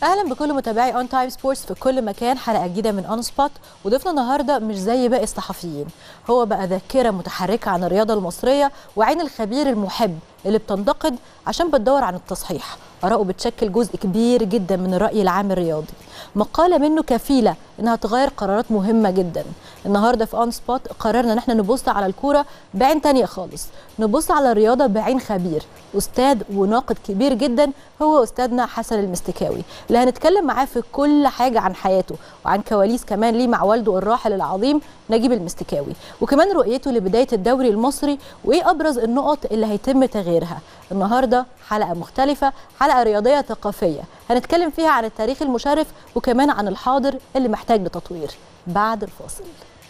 اهلا بكل متابعي اون تايم سبورتس في كل مكان حلقه جديده من اون سبوت وضيفنا النهارده مش زي باقي الصحفيين هو بقى ذاكره متحركه عن الرياضه المصريه وعين الخبير المحب اللي بتنتقد عشان بتدور عن التصحيح آراءه بتشكل جزء كبير جدا من الرأي العام الرياضي مقالة منه كفيلة إنها تغير قرارات مهمة جدا النهاردة في أون سبوت قررنا إن احنا نبص على الكورة بعين تانية خالص نبص على الرياضة بعين خبير أستاذ وناقد كبير جدا هو أستاذنا حسن المستكاوي اللي هنتكلم معاه في كل حاجة عن حياته وعن كواليس كمان ليه مع والده الراحل العظيم نجيب المستكاوي وكمان رؤيته لبداية الدوري المصري وإيه أبرز النقط اللي هيتم تغييرها النهاردة حلقة مختلفة حلقة رياضية ثقافية هنتكلم فيها عن التاريخ المشرف وكمان عن الحاضر اللي محتاج لتطوير بعد الفاصل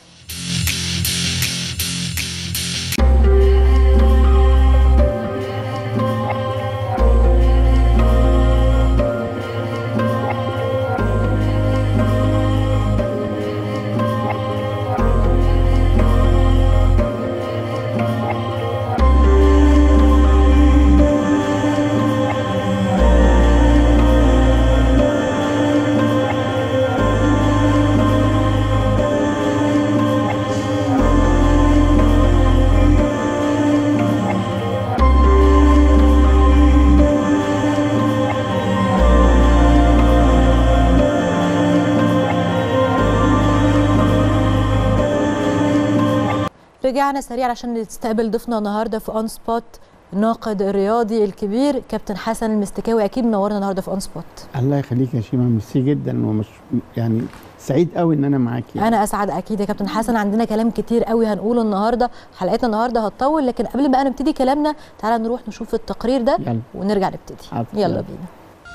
رجعنا سريع عشان نستقبل ضيفنا النهارده في اون سبوت الناقد الرياضي الكبير كابتن حسن المستكاوي اكيد منورنا النهارده في اون سبوت الله يخليك يا شيماء ميرسي جدا ومش يعني سعيد قوي ان انا معاكي يعني. انا اسعد اكيد يا كابتن حسن عندنا كلام كتير قوي هنقوله النهارده حلقتنا النهارده هتطول لكن قبل بقى نبتدي كلامنا تعالى نروح نشوف التقرير ده يلا. ونرجع نبتدي عفوا. يلا بينا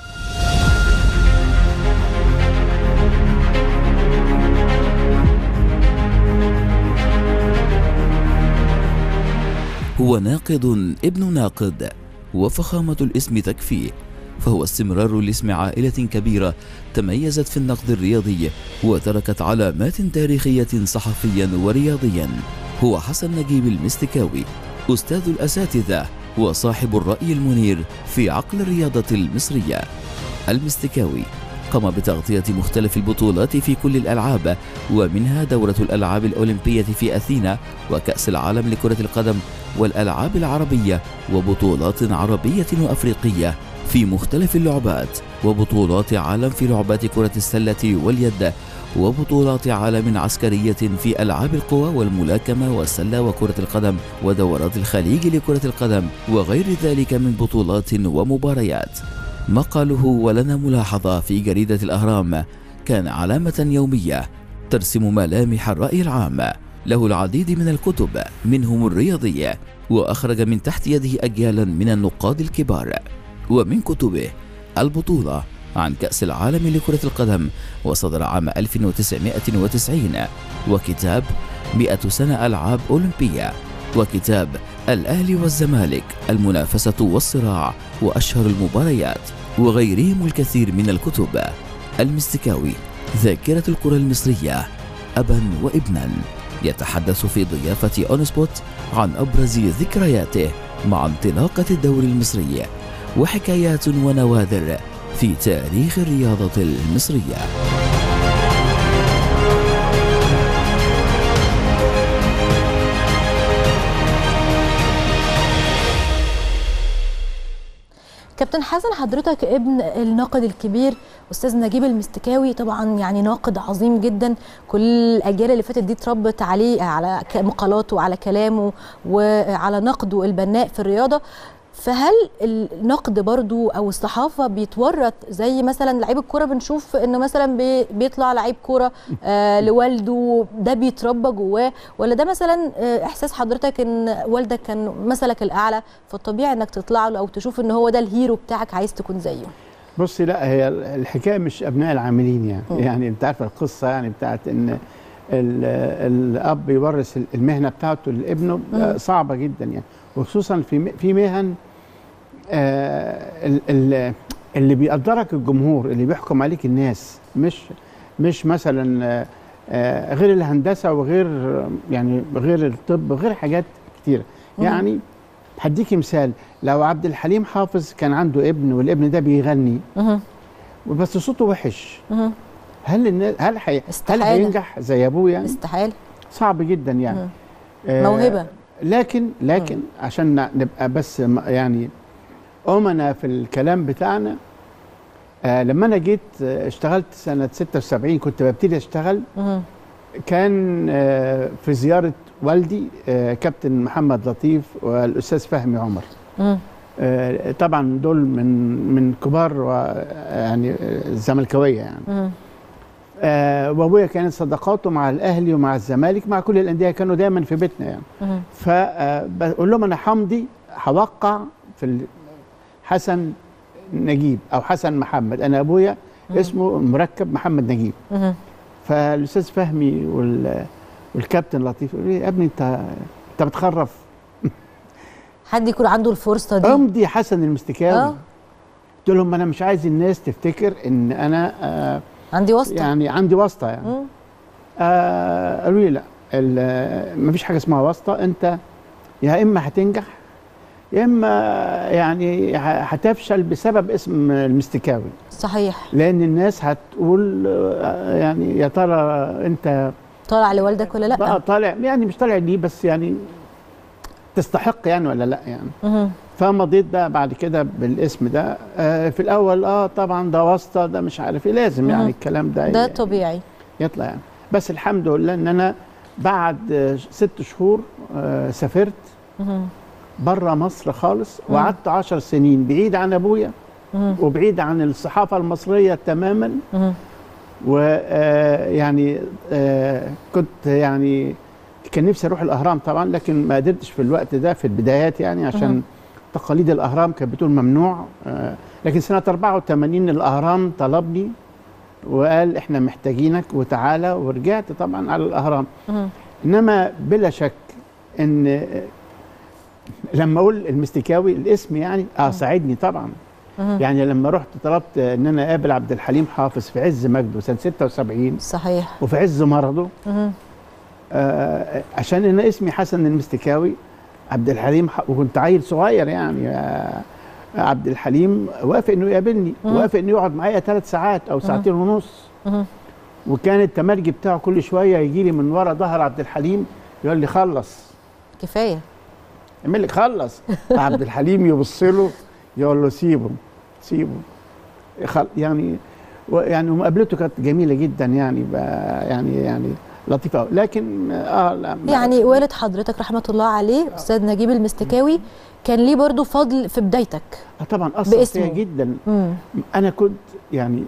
هو ناقد ابن ناقد وفخامة الاسم تكفيه فهو استمرار لاسم عائلة كبيرة تميزت في النقد الرياضي وتركت علامات تاريخية صحفيا ورياضيا هو حسن نجيب المستكاوي أستاذ الأساتذة وصاحب الرأي المنير في عقل الرياضة المصرية المستكاوي قام بتغطية مختلف البطولات في كل الألعاب ومنها دورة الألعاب الأولمبية في أثينا وكأس العالم لكرة القدم والألعاب العربية وبطولات عربية وأفريقية في مختلف اللعبات وبطولات عالم في لعبات كرة السلة واليد وبطولات عالم عسكرية في ألعاب القوى والملاكمة والسلة وكرة القدم ودورات الخليج لكرة القدم وغير ذلك من بطولات ومباريات مقاله ولنا ملاحظة في جريدة الأهرام كان علامة يومية ترسم ملامح الرأي العام له العديد من الكتب منهم الرياضية وأخرج من تحت يده أجيالا من النقاد الكبار ومن كتبه البطولة عن كأس العالم لكرة القدم وصدر عام 1990 وكتاب 100 سنة ألعاب أولمبية وكتاب الأهلي والزمالك المنافسة والصراع وأشهر المباريات وغيرهم الكثير من الكتب المستكاوي ذاكرة الكرة المصرية أبا وابنا يتحدث في ضيافة أونسبوت عن أبرز ذكرياته مع انطلاقة الدوري المصري وحكايات ونوادر في تاريخ الرياضة المصرية كابتن حسن حضرتك ابن الناقد الكبير استاذ نجيب المستكاوي طبعا يعني ناقد عظيم جدا كل الاجيال اللي فاتت دي اتربت عليه على ك- مقالاته وعلى كلامه وعلى نقده البناء في الرياضه فهل النقد برضو او الصحافه بيتورط زي مثلا لعيب الكوره بنشوف انه مثلا بي- بيطلع لعيب كوره آه لوالده ده بيتربى جواه ولا ده مثلا آه احساس حضرتك ان والدك كان مثلك الاعلى فالطبيعي انك تطلع له او تشوف ان هو ده الهيرو بتاعك عايز تكون زيه بصي لا هي الحكايه مش ابناء العاملين يعني م. يعني انت عارفه القصه يعني بتاعت ان ال- الاب يورث المهنه بتاعته لابنه آه، صعبه جدا يعني وخصوصا في م- في مهن آه، ال- ال- اللي بيقدرك الجمهور اللي بيحكم عليك الناس مش مش مثلا آه، آه، غير الهندسه وغير آه، يعني غير الطب غير حاجات كتيره مم. يعني هديكي مثال لو عبد الحليم حافظ كان عنده ابن والابن ده بيغني مهم. وبس صوته وحش مهم. هل الناس هل حي... هل استحالة. هينجح زي ابوه يعني استحاله صعب جدا يعني مم. آه، موهبه لكن لكن عشان ن- نبقى بس م- يعني أمنا في الكلام بتاعنا آه لما انا جيت آه، اشتغلت سنه 76 كنت ببتدي اشتغل مهم. كان آه في زياره والدي آه كابتن محمد لطيف والاستاذ فهمي عمر مم. آه طبعا دول من من كبار و- يعني آه، الزملكاويه يعني مم. آه وابويا كانت صداقاته مع الاهلي ومع الزمالك مع كل الانديه كانوا دايما في بيتنا يعني مم. فبقول لهم انا همضي هوقع في ال- حسن نجيب او حسن محمد انا ابويا اسمه مركب محمد نجيب مهم. فالاستاذ فهمي وال والكابتن لطيف يقول لي يا ابني انت انت بتخرف حد يكون عنده الفرصه دي امضي حسن المستكاوي اه قلت لهم انا مش عايز الناس تفتكر ان انا آه عندي واسطه يعني عندي واسطه يعني مم. آه قالوا لي لا ال- مفيش حاجه اسمها واسطه انت يا اما هتنجح يا اما يعني ه- هتفشل بسبب اسم المستكاوي صحيح لان الناس هتقول آه، يعني يا ترى انت طالع لوالدك ولا بقى لا طالع يعني مش طالع ليه بس يعني تستحق يعني ولا لا يعني مهم. فمضيت بقى بعد كده بالاسم ده آه في الاول اه طبعا ده واسطه ده مش عارف ايه لازم مهم. يعني الكلام ده ده ي- طبيعي يطلع يعني بس الحمد لله ان انا بعد آه، ست شهور آه سافرت مهم. بره مصر خالص وقعدت عشر سنين بعيد عن ابويا مهم. وبعيد عن الصحافه المصريه تماما مهم. ويعني كنت يعني كان نفسي اروح الاهرام طبعا لكن ما قدرتش في الوقت ده في البدايات يعني عشان مهم. تقاليد الاهرام كانت بتقول ممنوع آه، لكن سنه 84 الاهرام طلبني وقال احنا محتاجينك وتعالى ورجعت طبعا على الاهرام مهم. انما بلا شك ان لما اقول المستكاوي الاسم يعني اه ساعدني طبعا مهم. يعني لما رحت طلبت ان انا اقابل عبد الحليم حافظ في عز مجده سنه 76 صحيح وفي عز مرضه مهم. آه عشان انا اسمي حسن المستكاوي عبد الحليم ح- وكنت عيل صغير يعني آه عبد الحليم وافق انه يقابلني مم. وافق انه يقعد معايا ثلاث ساعات او ساعتين ونص مهم. وكان التمرجي بتاعه كل شويه يجي لي من ورا ظهر عبد الحليم يقول لي خلص كفايه اعمل لك خلص عبد الحليم يبص له يقول له سيبه سيبه خل يعني و- يعني ومقابلته كانت جميله جدا يعني بقى يعني يعني لطيفه أوي. لكن اه لا ما- يعني والد حضرتك رحمه الله عليه استاذ نجيب المستكاوي كان ليه برضو فضل في بدايتك آه طبعا اثر باسمه. فيا جدا مم. انا كنت يعني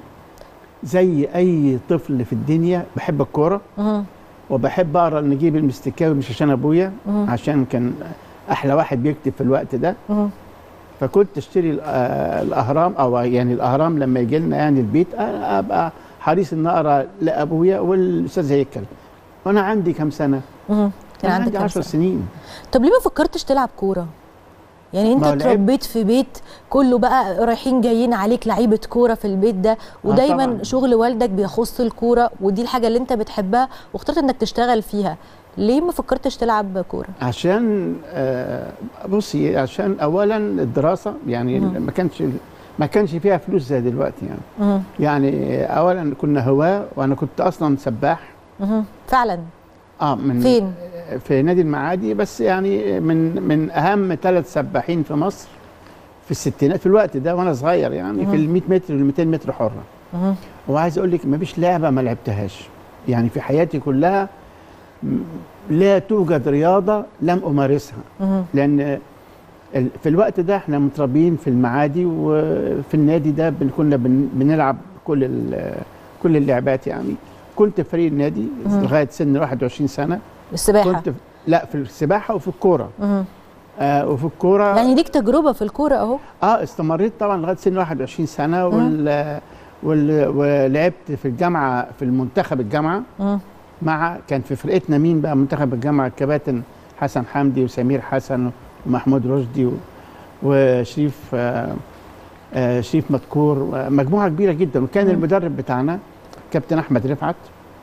زي اي طفل في الدنيا بحب الكوره مهم. وبحب اقرا نجيب المستكاوي مش عشان ابويا مهم. عشان كان احلى واحد بيكتب في الوقت ده مهم. فكنت اشتري ال- آه، الاهرام او يعني الاهرام لما يجي لنا يعني البيت أنا ابقى حريص ان اقرا لابويا والاستاذ هيكل وانا عندي كام سنه؟ مهم. كان انا عندك عندي كام 10 سنة؟ سنين طب ليه ما فكرتش تلعب كوره يعني انت ما هو لعبت. اتربيت في بيت كله بقى رايحين جايين عليك لعيبه كوره في البيت ده ودايما طبعاً. شغل والدك بيخص الكوره ودي الحاجه اللي انت بتحبها واخترت انك تشتغل فيها ليه ما فكرتش تلعب كوره عشان آه، بصي عشان اولا الدراسه يعني مم. ما كانش ما كانش فيها فلوس زي دلوقتي يعني مهم. يعني اولا كنا هواه وانا كنت اصلا سباح مهم. فعلا اه من فين في نادي المعادي بس يعني من من اهم ثلاث سباحين في مصر في الستينات في الوقت ده وانا صغير يعني في مهم. ال 100 متر وال 200 متر حره مهم. وعايز اقول لك ما فيش لعبه ما لعبتهاش يعني في حياتي كلها م- لا توجد رياضه لم امارسها مهم. لان ال- في الوقت ده احنا متربيين في المعادي وفي النادي ده بن- كنا بن- بنلعب كل ال- كل اللعبات يعني كنت في فريق النادي مهم. لغايه سن 21 سنه السباحه كنت في لا في السباحه وفي الكوره مهم. آه وفي الكوره يعني ليك تجربه في الكوره اهو اه استمريت طبعا لغايه سن 21 سنه وال وال ولعبت في الجامعه في المنتخب الجامعه مم. مع كان في فرقتنا مين بقى منتخب الجامعه الكباتن حسن حمدي وسمير حسن ومحمود رشدي و- وشريف آه آه شريف مذكور مجموعه كبيره جدا وكان مم. المدرب بتاعنا كابتن احمد رفعت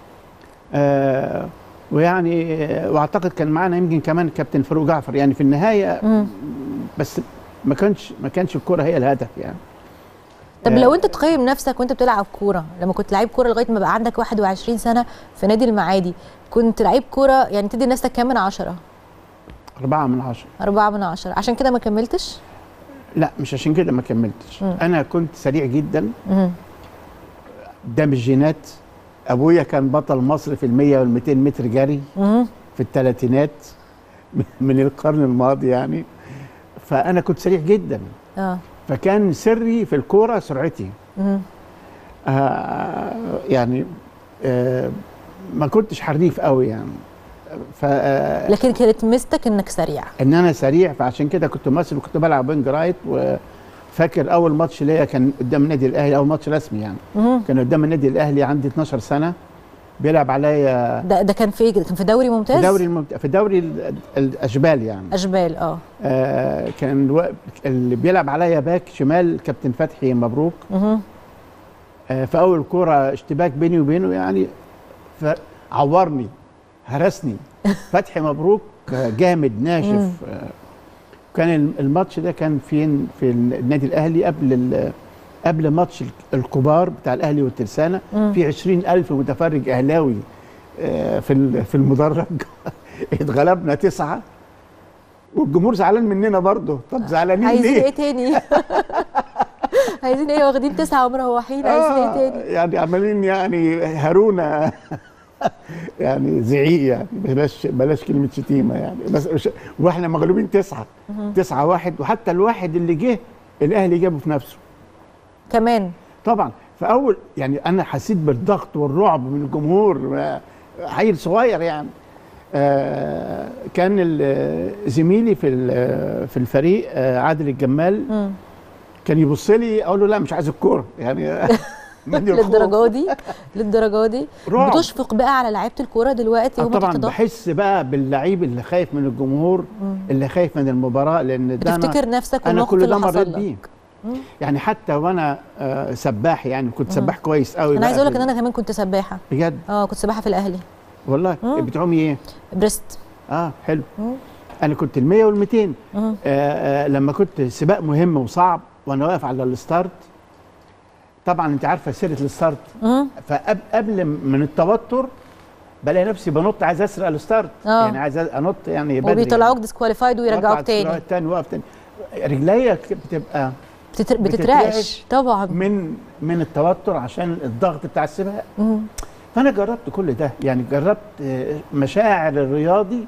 آه ويعني آه، واعتقد كان معانا يمكن كمان كابتن فاروق جعفر يعني في النهايه مم. بس ما كانش ما كانش الكوره هي الهدف يعني طب آه. لو انت تقيم نفسك وانت بتلعب كوره لما كنت لعيب كوره لغايه ما بقى عندك 21 سنه في نادي المعادي كنت لعيب كوره يعني تدي لنفسك كام من عشرة أربعة من عشرة أربعة من عشرة عشان كده ما كملتش لا مش عشان كده ما كملتش مم. أنا كنت سريع جدا مم. ده مش جينات أبويا كان بطل مصر في المية والمئتين متر جري مم. في الثلاثينات من القرن الماضي يعني فأنا كنت سريع جدا اه فكان سري في الكورة سرعتي مم. آه يعني آه ما كنتش حريف قوي يعني فان لكن كانت ميزتك انك سريع انا سريع فعشان كده كنت مصري وكنت بلعب وينج رايت وفاكر اول ماتش ليا كان قدام النادي الاهلي اول ماتش رسمي يعني مم. كان قدام النادي الاهلي عندي 12 سنه بيلعب عليا ده ده كان في كان في دوري ممتاز في دوري الممت... في دوري ال- الاشبال يعني اشبال اه آه كان الو... اللي بيلعب عليا باك شمال كابتن فتحي مبروك مهم. آه في اول كوره اشتباك بيني وبينه يعني فعورني هرسني فتحي مبروك آه، جامد مم. ناشف آه، كان الم- الماتش ده كان فين في النادي الاهلي قبل ال- قبل ماتش الكبار بتاع الاهلي والترسانه مم. في عشرين ألف متفرج اهلاوي آه، في ال- في المدرج اتغلبنا تسعه والجمهور زعلان مننا برضه طب زعلانين عايزين ليه؟ ايه تاني عايزين ايه واخدين تسعة ومروحين عايزين ايه آه، تاني يعني عمالين يعني هارونا يعني زعيق يعني بلاش بلاش كلمه شتيمه يعني بس مش- واحنا مغلوبين تسعه تسعه واحد وحتى الواحد اللي جه الاهلي جابه في نفسه كمان طبعا فاول يعني انا حسيت بالضغط والرعب من الجمهور ما- عيل صغير يعني آه كان ال- زميلي في ال- في الفريق آه عادل الجمال مم. كان يبص لي اقول له لا مش عايز الكوره يعني من الخوف. للدرجه دي للدرجه دي رعب. بتشفق بقى على لعيبه الكوره دلوقتي آه وهم طبعا تحت ضغط بحس بقى باللعيب اللي خايف من الجمهور مم. اللي خايف من المباراه لان ده بتفتكر انا نفسك انا والموقف كل اللي ده حصل مريت لك بيه مم. يعني حتى وانا آه سباح يعني كنت سباح كويس قوي انا بقى عايزه اقول لك في- ان انا كمان كنت سباحه بجد اه كنت سباحه في الاهلي والله مم. بتعومي ايه بريست اه حلو مم. انا كنت ال 100 وال 200 مم. آه آه لما كنت سباق مهم وصعب وانا واقف على الستارت طبعا انت عارفه سيره الستارت مم. فقبل من التوتر بلاقي نفسي بنط عايز اسرق الستارت آه. يعني عايز انط يعني بدري وبيطلعوك ديسكواليفايد ويرجعوك تاني تاني واقف تاني رجليا ك- بتبقى بتتر... بتترعش. بتترعش طبعا من من التوتر عشان الضغط بتاع السباق مم. فانا جربت كل ده يعني جربت آه، مشاعر الرياضي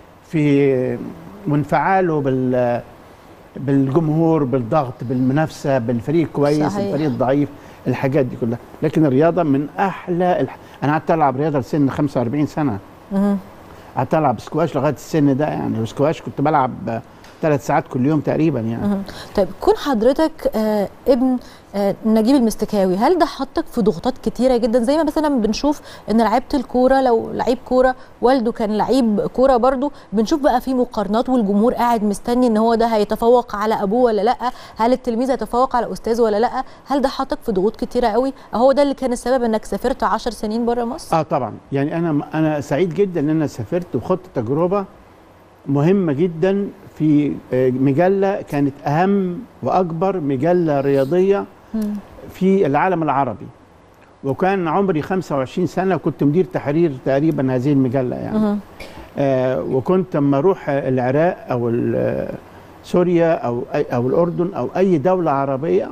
في وانفعاله بال بالجمهور بالضغط بالمنافسه بالفريق كويس صحيح. الفريق ضعيف الحاجات دي كلها لكن الرياضه من احلى الح... انا قعدت العب رياضه لسن 45 سنه مم. قعدت العب سكواش لغايه السن ده يعني وسكواش كنت بلعب ثلاث ساعات كل يوم تقريبا يعني مهم. طيب كون حضرتك آه ابن آه نجيب المستكاوي هل ده حطك في ضغوطات كتيره جدا زي ما مثلا بنشوف ان لعيبه الكوره لو لعيب كوره والده كان لعيب كوره برضو بنشوف بقى في مقارنات والجمهور قاعد مستني ان هو ده هيتفوق على ابوه ولا لا هل التلميذ هيتفوق على استاذه ولا لا هل ده حطك في ضغوط كتيره قوي هو ده اللي كان السبب انك سافرت 10 سنين بره مصر اه طبعا يعني انا انا سعيد جدا ان انا سافرت وخدت تجربه مهمه جدا في آه، مجله كانت اهم واكبر مجله رياضيه مم. في العالم العربي وكان عمري 25 سنه وكنت مدير تحرير تقريبا هذه المجله يعني مهم. آه وكنت لما اروح العراق او ال- سوريا او أي- او الاردن او اي دوله عربيه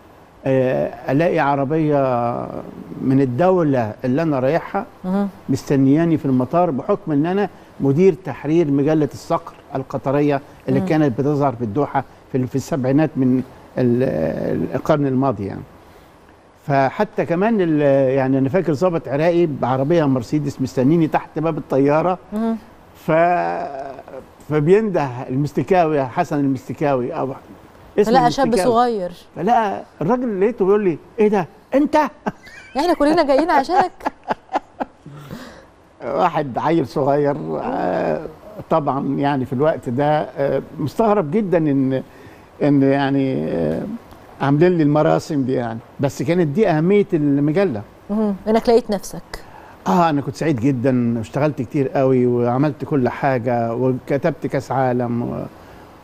آه الاقي عربيه من الدوله اللي انا رايحها مهم. مستنياني في المطار بحكم ان انا مدير تحرير مجله الصقر القطريه اللي مم. كانت بتظهر في الدوحه في في السبعينات من ال- القرن الماضي يعني فحتى كمان ال- يعني انا فاكر ضابط عراقي بعربيه مرسيدس مستنيني تحت باب الطياره مهم. ف فبينده المستكاوي حسن المستكاوي او اسم لا شاب المستكاوي. صغير فلا الراجل اللي لقيته بيقول لي ايه ده انت احنا كلنا جايين عشانك واحد عيل صغير آه، طبعا يعني في الوقت ده آه، مستغرب جدا ان ان يعني آه، عاملين لي المراسم دي يعني بس كانت دي اهميه المجله مهم. انك لقيت نفسك اه انا كنت سعيد جدا اشتغلت كتير قوي وعملت كل حاجه وكتبت كاس عالم و...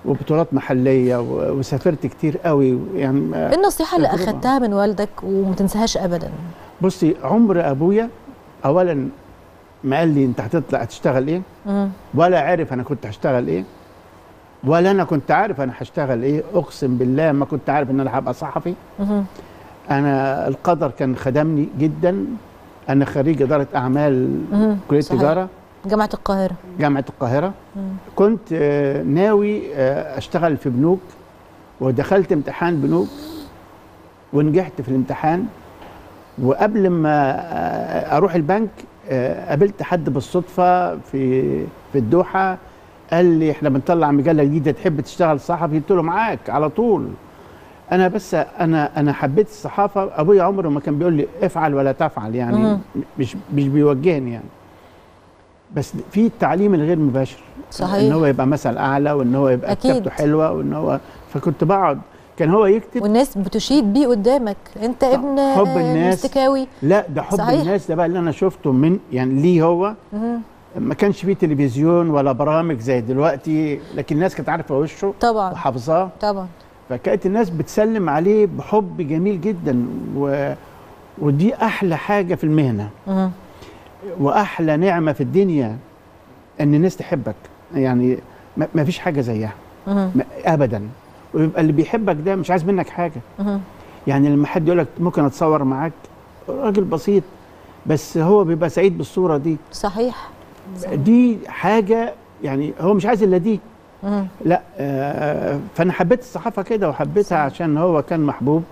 وبطولات محليه و- وسافرت كتير قوي يعني ايه النصيحه اللي تجربة. اخدتها من والدك وما تنساهاش ابدا بصي عمر ابويا اولا ما قال لي انت هتطلع هتشتغل ايه مم. ولا عارف انا كنت هشتغل ايه ولا انا كنت عارف انا هشتغل ايه اقسم بالله ما كنت عارف ان انا هبقى صحفي مم. انا القدر كان خدمني جدا انا خريج اداره اعمال مم. كليه صحيح. تجاره جامعه القاهره جامعه القاهره مم. كنت آه، ناوي آه، اشتغل في بنوك ودخلت امتحان بنوك ونجحت في الامتحان وقبل ما آه، اروح البنك آه، قابلت حد بالصدفه في في الدوحه قال لي احنا بنطلع مجله جديده تحب تشتغل صحفي قلت له معاك على طول انا بس انا انا حبيت الصحافه ابويا عمره ما كان بيقول لي افعل ولا تفعل يعني مم. مش مش بيوجهني يعني بس في التعليم الغير مباشر صحيح. ان هو يبقى مثل اعلى وان هو يبقى أكيد. كتابته حلوه وان هو فكنت بقعد كان هو يكتب والناس بتشيد بيه قدامك انت ابن حب آه، الناس. مستكاوي لا ده حب صحيح. الناس ده بقى اللي انا شفته من يعني ليه هو مم. ما كانش فيه تلفزيون ولا برامج زي دلوقتي لكن الناس كانت عارفه وشه طبعا وحافظاه طبعا فكانت الناس بتسلم عليه بحب جميل جدا و... ودي احلى حاجه في المهنه مم. واحلى نعمه في الدنيا ان الناس تحبك يعني ما ما فيش حاجه زيها مم. ما- ابدا ويبقى اللي بيحبك ده مش عايز منك حاجه مم. يعني لما حد يقول لك ممكن اتصور معاك راجل بسيط بس هو بيبقى سعيد بالصوره دي صحيح دي حاجه يعني هو مش عايز الا دي مم. لا آه فانا حبيت الصحافه كده وحبيتها صح. عشان هو كان محبوب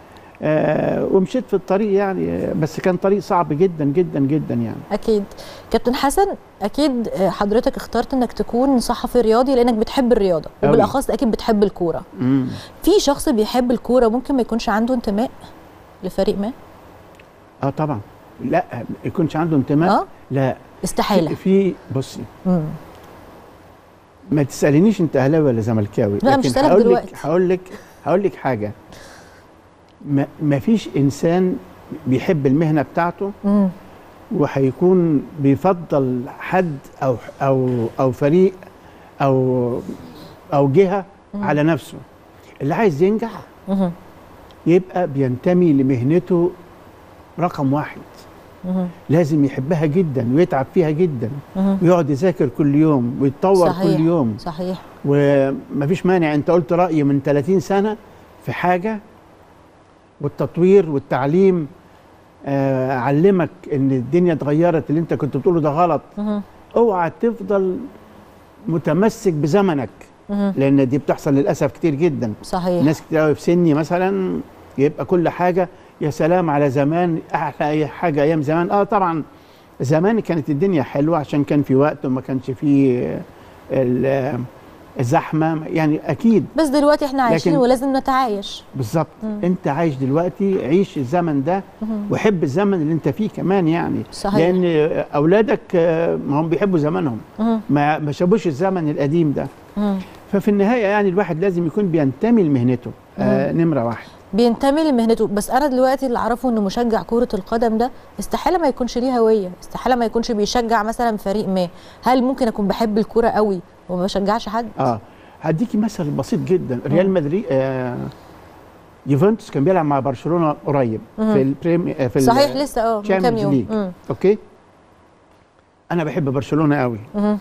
آه ومشيت في الطريق يعني آه، بس كان طريق صعب جدا جدا جدا يعني اكيد كابتن حسن اكيد آه، حضرتك اخترت انك تكون صحفي رياضي لانك بتحب الرياضه أوي. وبالاخص اكيد بتحب الكوره مم. في شخص بيحب الكوره ممكن ما يكونش عنده انتماء لفريق ما اه طبعا لا ما يكونش عنده انتماء اه لا استحاله في بصي مم. ما تسالينيش انت اهلاوي ولا زملكاوي لا، مش لكن هسألك هقول لك دلوقتي. هقول لك هقول لك حاجه ما, ما فيش انسان بيحب المهنه بتاعته مم. وهيكون بيفضل حد او او او فريق او او جهه على نفسه اللي عايز ينجح مم. يبقى بينتمي لمهنته رقم واحد مم. لازم يحبها جدا ويتعب فيها جدا مم. ويقعد يذاكر كل يوم ويتطور صحيح. كل يوم صحيح ومفيش مانع انت قلت رأي من 30 سنة في حاجة والتطوير والتعليم آه علمك ان الدنيا اتغيرت اللي انت كنت بتقوله ده غلط مم. اوعى تفضل متمسك بزمنك مم. لان دي بتحصل للاسف كتير جدا صحيح ناس كتير قوي في سني مثلا يبقى كل حاجه يا سلام على زمان احلى اي حاجه ايام زمان اه طبعا زمان كانت الدنيا حلوه عشان كان في وقت وما كانش فيه ال- الزحمه يعني اكيد بس دلوقتي احنا عايشين لكن- ولازم نتعايش بالظبط مم. انت عايش دلوقتي عيش الزمن ده مم. وحب الزمن اللي انت فيه كمان يعني صحيح. لان اولادك آه، ما هم بيحبوا زمنهم مم. ما ما شافوش الزمن القديم ده مم. ففي النهايه يعني الواحد لازم يكون بينتمي لمهنته آه نمره واحد بينتمي لمهنته بس انا دلوقتي اللي اعرفه ان مشجع كره القدم ده استحاله ما يكونش ليه هويه استحاله ما يكونش بيشجع مثلا فريق ما هل ممكن اكون بحب الكوره قوي وما بشجعش حد اه هديكي مثل بسيط جدا ريال مدريد آه يوفنتوس كان بيلعب مع برشلونه قريب مم. في البريم آه، في صحيح لسه اه من كام Champions يوم League. مم. اوكي انا بحب برشلونه قوي مم.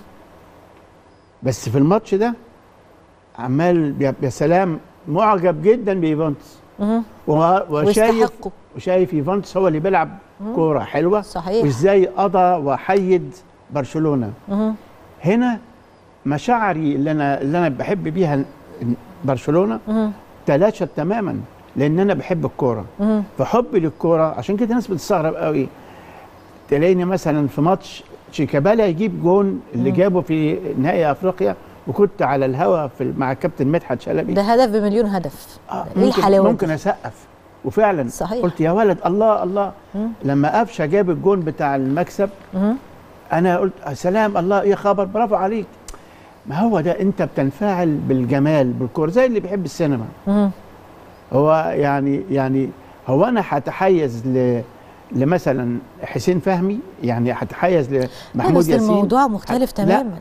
بس في الماتش ده عمال يا يا سلام معجب جدا بيوفنتوس مم. و- وشايف ويستحقوا وشايف يوفنتوس هو اللي بيلعب كوره حلوه صحيح وازاي قضى وحيد برشلونه مم. هنا مشاعري اللي انا اللي انا بحب بيها برشلونه مم. تلاشت تماما لان انا بحب الكوره مم. فحبي للكوره عشان كده الناس بتستغرب قوي تلاقيني مثلا في ماتش شيكابالا يجيب جون اللي جابه في نهائي افريقيا وكنت على الهوا في مع الكابتن مدحت شلبي ده هدف بمليون هدف آه، ايه ممكن الحلاوه ممكن دي؟ اسقف وفعلا صحيح. قلت يا ولد الله الله مم. لما قفشه جاب الجون بتاع المكسب مم. انا قلت يا سلام الله ايه خبر برافو عليك ما هو ده انت بتنفعل بالجمال بالكوره زي اللي بيحب السينما مم. هو يعني يعني هو انا هتحيز ل لمثلا حسين فهمي يعني هتحيز لا لمحمود بس ياسين الموضوع مختلف لا، تماما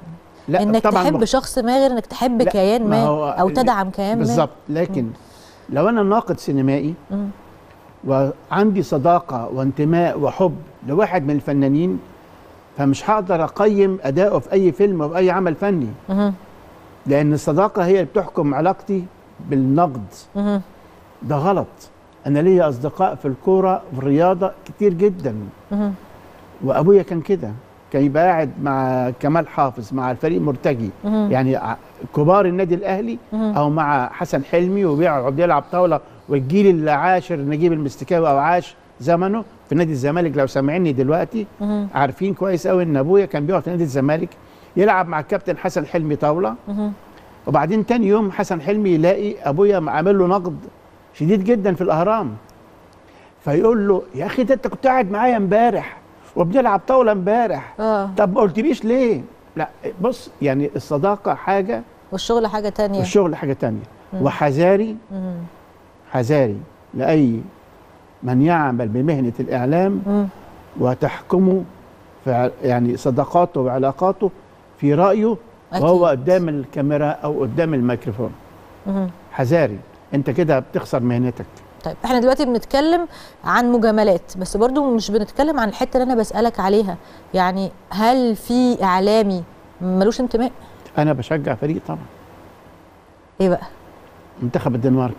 لا انك طبعاً تحب مخ- شخص ما غير انك تحب لا، كيان ما هو او ال- تدعم كيان ما بالظبط لكن لو انا ناقد سينمائي مم. وعندي صداقه وانتماء وحب لواحد من الفنانين فمش هقدر اقيم اداؤه في اي فيلم او في اي عمل فني مهم. لان الصداقه هي اللي بتحكم علاقتي بالنقد مهم. ده غلط انا ليا اصدقاء في الكوره في الرياضه كتير جدا مهم. وابويا كان كده كان يبقى قاعد مع كمال حافظ مع الفريق مرتجي مهم. يعني ع- كبار النادي الاهلي مهم. او مع حسن حلمي وبيقعد يلعب طاوله والجيل اللي عاشر نجيب المستكاوي او عاش زمنه في نادي الزمالك لو سامعيني دلوقتي مهم. عارفين كويس قوي ان ابويا كان بيقعد في نادي الزمالك يلعب مع الكابتن حسن حلمي طاوله مهم. وبعدين تاني يوم حسن حلمي يلاقي ابويا عامل له نقد شديد جدا في الاهرام فيقول له يا اخي ده انت كنت قاعد معايا امبارح وبنلعب طاوله امبارح اه طب ما قلتليش ليه لا بص يعني الصداقه حاجه والشغل حاجه تانية والشغل حاجه تانية مم. وحذاري مهم. حذاري لاي من يعمل بمهنه الاعلام مم. وتحكمه في ع- يعني صداقاته وعلاقاته في رايه وهو أكيد. قدام الكاميرا او قدام الميكروفون مهم. حذاري انت كده بتخسر مهنتك طيب احنا دلوقتي بنتكلم عن مجاملات بس برضو مش بنتكلم عن الحته اللي انا بسالك عليها يعني هل في اعلامي ملوش انتماء انا بشجع فريق طبعا ايه بقى منتخب الدنمارك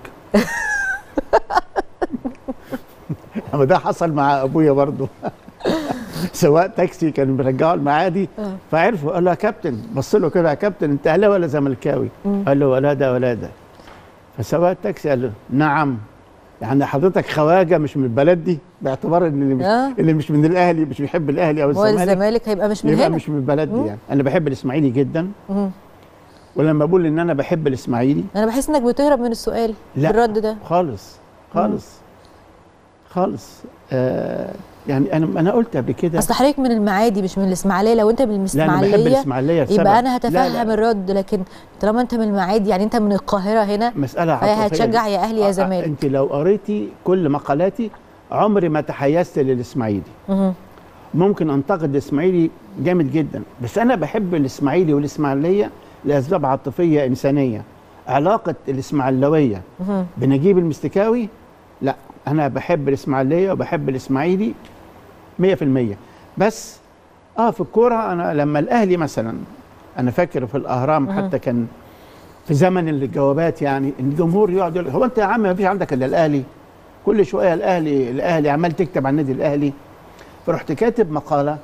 اما ده حصل مع ابويا برضه سواق تاكسي كان بيرجعه المعادي آه. فعرفوا قال له يا كابتن بص له كده يا كابتن انت اهلاوي ولا زملكاوي؟ مم. قال له ولا ده ولا ده فسواق التاكسي قال له نعم يعني حضرتك خواجه مش من البلد دي باعتبار ان اللي مش, آه. اللي مش من الاهلي مش بيحب الاهلي او هو الزمالك الزمالك هيبقى مش من يبقى هنا مش من البلد مم. دي يعني انا بحب الاسماعيلي جدا مم. ولما بقول ان انا بحب الاسماعيلي انا بحس انك بتهرب من السؤال لا. بالرد ده خالص خالص خالص آه يعني انا انا قلت قبل كده اصل حضرتك من المعادي مش من الاسماعيليه لو انت من لا انا بحب الاسماعيليه الاسماعيليه لسبب. يبقى انا لا، هتفهم لا، الرد لكن طالما انت من المعادي يعني انت من القاهره هنا مساله فهي عاطفيه هتشجع يا اهلي آه، يا آه، زمالك انت لو قريتي كل مقالاتي عمري ما تحيزت للاسماعيلي مهم. ممكن انتقد الاسماعيلي جامد جدا بس انا بحب الاسماعيلي والاسماعيليه لاسباب عاطفيه انسانيه علاقه الاسماعيلويه مهم. بنجيب المستكاوي لا انا بحب الاسماعيليه وبحب الاسماعيلي 100% بس اه في الكوره انا لما الاهلي مثلا انا فاكر في الاهرام مهم. حتى كان في زمن الجوابات يعني إن الجمهور يقعد يقول هو انت يا عم ما فيش عندك الا الاهلي كل شويه الاهلي الاهلي عمال تكتب عن النادي الاهلي فرحت كاتب مقاله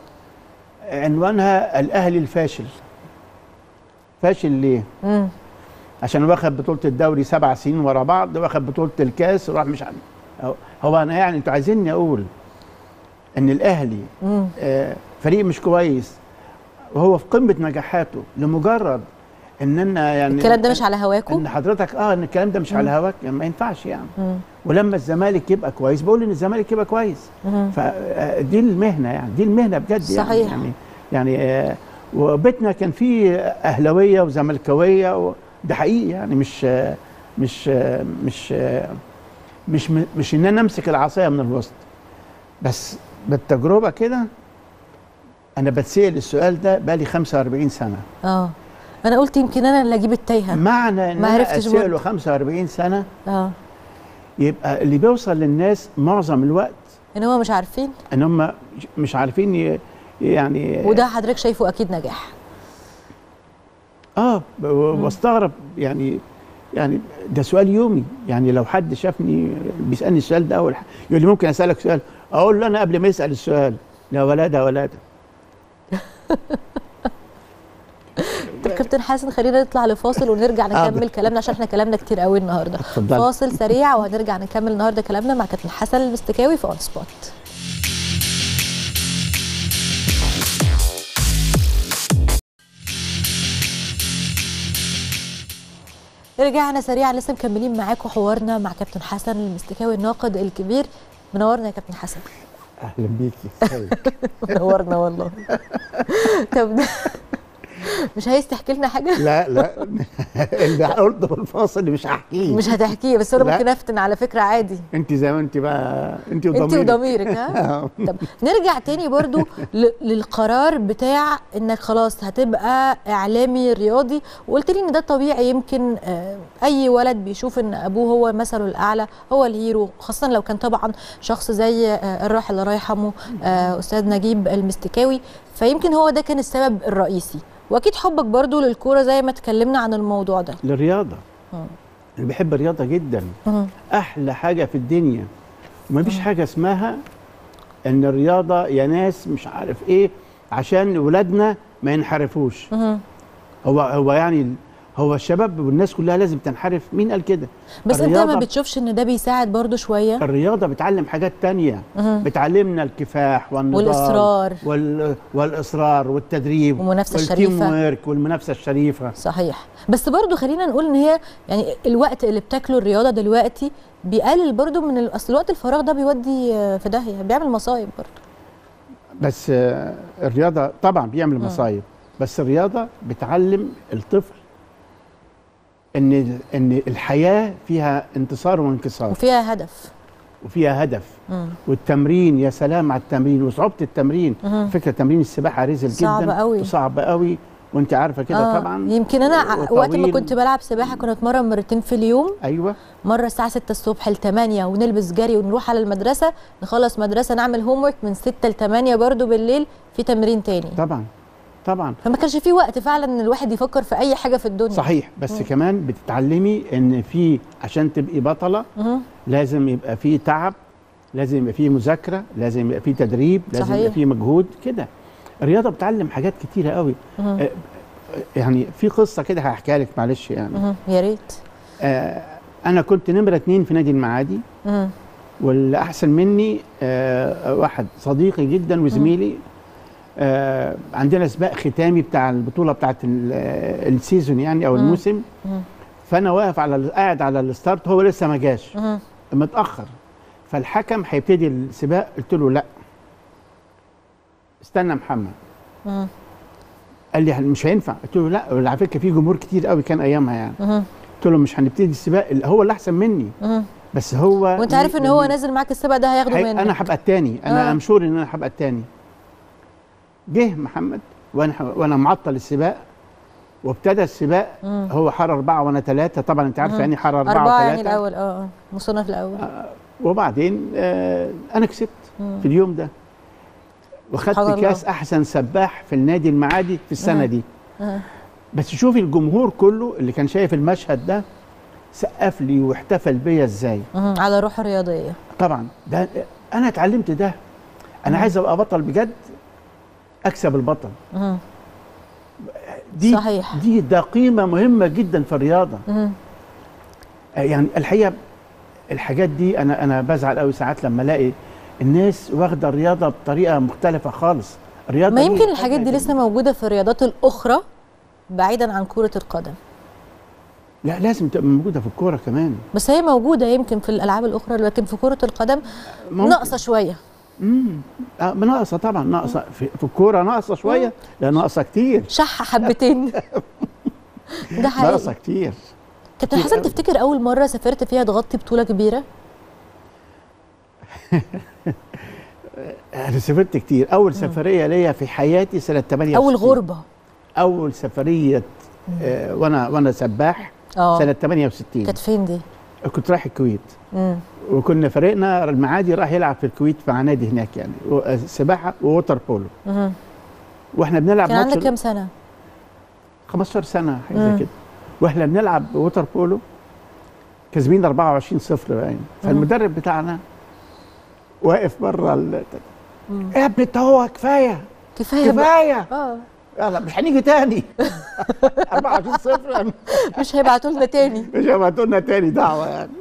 عنوانها الاهلي الفاشل فاشل ليه؟ مم. عشان واخد بطوله الدوري سبع سنين ورا بعض واخد بطوله الكاس وراح مش عارف هو- هو انا يعني انتوا عايزيني اقول ان الاهلي مم. آه، فريق مش كويس وهو في قمه نجاحاته لمجرد ان انا يعني الكلام ده مش على هواكم ان حضرتك اه ان الكلام ده مش على هواك يعني ما ينفعش يعني مم. ولما الزمالك يبقى كويس بقول ان الزمالك يبقى كويس مم. فدي المهنه يعني دي المهنه بجد صحيح. يعني يعني يعني آه، وبيتنا كان فيه اهلاويه وزملكاويه و- ده حقيقي يعني مش آه، مش آه، مش آه، مش م- مش ان انا امسك العصايه من الوسط بس بالتجربه كده انا بتسال السؤال ده بقالي 45 سنه اه انا قلت يمكن انا اللي اجيب التايهه معنى ان ما انا عرفتش اساله برضه. 45 سنه اه يبقى اللي بيوصل للناس معظم الوقت ان هم مش عارفين ان هم مش عارفين ي- يعني وده حضرتك شايفه اكيد نجاح اه ب- واستغرب يعني يعني ده سؤال يومي يعني لو حد شافني بيسالني السؤال ده اول حاجه يقول لي ممكن اسالك سؤال اقول له انا قبل ما يسال السؤال لا ولا ده ولا ده طب كابتن حسن خلينا نطلع لفاصل ونرجع نكمل كلامنا عشان احنا كلامنا كتير قوي النهارده اتفضلي. فاصل سريع وهنرجع نكمل النهارده كلامنا مع كابتن حسن المستكاوي في اون سبوت رجعنا سريعا لسه مكملين معاكم حوارنا مع كابتن حسن المستكاوي الناقد الكبير منورنا يا كابتن حسن اهلا بيكي ازيك؟ منورنا والله طب مش عايز تحكي لنا حاجه لا لا اللي قلته في الفاصل مش هحكيه مش هتحكيه بس انا لا. ممكن افتن على فكره عادي انت زي ما انت بقى انت انت وضميرك وضميرك ها طب نرجع تاني برضو ل- للقرار بتاع انك خلاص هتبقى اعلامي رياضي وقلت لي ان ده طبيعي يمكن آه، اي ولد بيشوف ان ابوه هو مثله الاعلى هو الهيرو خاصه لو كان طبعا شخص زي آه، الراحل الله يرحمه آه، استاذ نجيب المستكاوي فيمكن هو ده كان السبب الرئيسي واكيد حبك برضو للكوره زي ما اتكلمنا عن الموضوع ده للرياضه مم. انا بحب الرياضه جدا مم. احلى حاجه في الدنيا وما فيش حاجه اسمها ان الرياضه يا ناس مش عارف ايه عشان ولادنا ما ينحرفوش مم. هو هو يعني هو الشباب والناس كلها لازم تنحرف مين قال كده بس انت ما الرياضة- بتشوفش ان ده بيساعد برضو شويه الرياضه بتعلم حاجات تانية مم. بتعلمنا الكفاح والنضال والإصرار. وال... والاصرار والتدريب والمنافسة والتيم الشريفة. وورك والمنافسه الشريفه صحيح بس برضو خلينا نقول ان هي يعني الوقت اللي بتاكله الرياضه دلوقتي بيقلل برضو من ال- اصل الوقت الفراغ ده بيودي آه، في داهيه بيعمل مصايب برضو بس آه، الرياضه طبعا بيعمل مصايب بس الرياضه بتعلم الطفل ان ان الحياه فيها انتصار وانكسار وفيها هدف وفيها هدف مم. والتمرين يا سلام على التمرين وصعوبه التمرين مهم. فكره تمرين السباحه رزل صعب جدا قوي. وصعب قوي وانت عارفه كده آه، طبعا يمكن انا ع- وقت ما وطويل. كنت بلعب سباحه كنا اتمرن مرتين في اليوم ايوه مره الساعه 6 الصبح ل 8 ونلبس جري ونروح على المدرسه نخلص مدرسه نعمل هوم ورك من 6 ل 8 برضو بالليل في تمرين تاني طبعا طبعا فما كانش في وقت فعلا ان الواحد يفكر في اي حاجه في الدنيا صحيح بس كمان بتتعلمي ان في عشان تبقي بطله مهم. لازم يبقى في تعب لازم يبقى في مذاكره لازم يبقى في تدريب لازم صحيح. يبقى في مجهود كده الرياضه بتعلم حاجات كتيره قوي مهم. آه، يعني في قصه كده هحكيها لك معلش يعني مهم. يا ريت آه انا كنت نمره اتنين في نادي المعادي مهم. واللي احسن مني آه واحد صديقي جدا وزميلي آه عندنا سباق ختامي بتاع البطوله بتاعت ال- آه، السيزون يعني او مم. الموسم مم. فانا واقف على ال- قاعد على الستارت هو لسه ما جاش مهم. متاخر فالحكم هيبتدي السباق قلت له لا استنى محمد مهم. قال لي مش هينفع قلت له لا على فكره في جمهور كتير قوي كان ايامها يعني مهم. قلت له مش هنبتدي السباق اللي هو اللي احسن مني مهم. بس هو وانت عارف ان هو نازل معاك السبق ده هياخده هي- منك انا هبقى التاني انا آه. آه. مشهور ان انا هبقى التاني جه محمد وانا ح- وانا معطل السباق وابتدى السباق مم. هو حر أربعة وأنا ثلاثة طبعا أنت عارف مم. يعني حر أربعة, أربعة يعني وثلاثة الأول اه اه مصنف الأول وبعدين آه أنا كسبت مم. في اليوم ده سبحان وخدت الله. كاس أحسن سباح في النادي المعادي في السنة مم. دي آه. بس شوفي الجمهور كله اللي كان شايف المشهد ده سقف لي واحتفل بيا ازاي مهم. على روح رياضية طبعا ده انا اتعلمت ده انا مم. عايز ابقى بطل بجد اكسب البطل مهم. دي صحيح. دي ده قيمه مهمه جدا في الرياضه مهم. آه، يعني الحقيقه الحاجات دي انا انا بزعل قوي ساعات لما الاقي الناس واخده الرياضه بطريقه مختلفه خالص الرياضه ما دي يمكن الحاجات حاجة دي لسه موجودة في الرياضات الأخرى بعيدا عن كرة القدم لا لازم تبقى موجوده في الكوره كمان بس هي موجودة يمكن في الألعاب الأخرى لكن في كرة القدم ممكن. ناقصة شوية امم آه ناقصه طبعا ناقصه في, في الكوره ناقصه شويه لا ناقصه كتير شح حبتين ده ناقصه حقيقي كتير كابتن كتير حسن أوي. تفتكر أول مرة سافرت فيها تغطي بطولة كبيرة انا سافرت كتير اول سفريه ليا في حياتي سنه 68 أول غربة اول سفريه آه وانا وانا سباح اه سنه 68 كانت فين دي؟ كنت رايح الكويت مم. وكنا فريقنا المعادي راح يلعب في الكويت مع نادي هناك يعني و- سباحه ووتر بولو مهم. واحنا بنلعب كان ماتش عندك كام سنة؟ 15 سنه حاجه مم. زي كده واحنا بنلعب ووتر بولو كاسبين 24 0 باين فالمدرب بتاعنا واقف بره ال... مم. يا ابني انت هو كفايه كفاية بقى كفايه اه يلا مش هنيجي تاني 24 0 مش هيبعتوا لنا تاني مش هيبعتوا لنا تاني دعوه يعني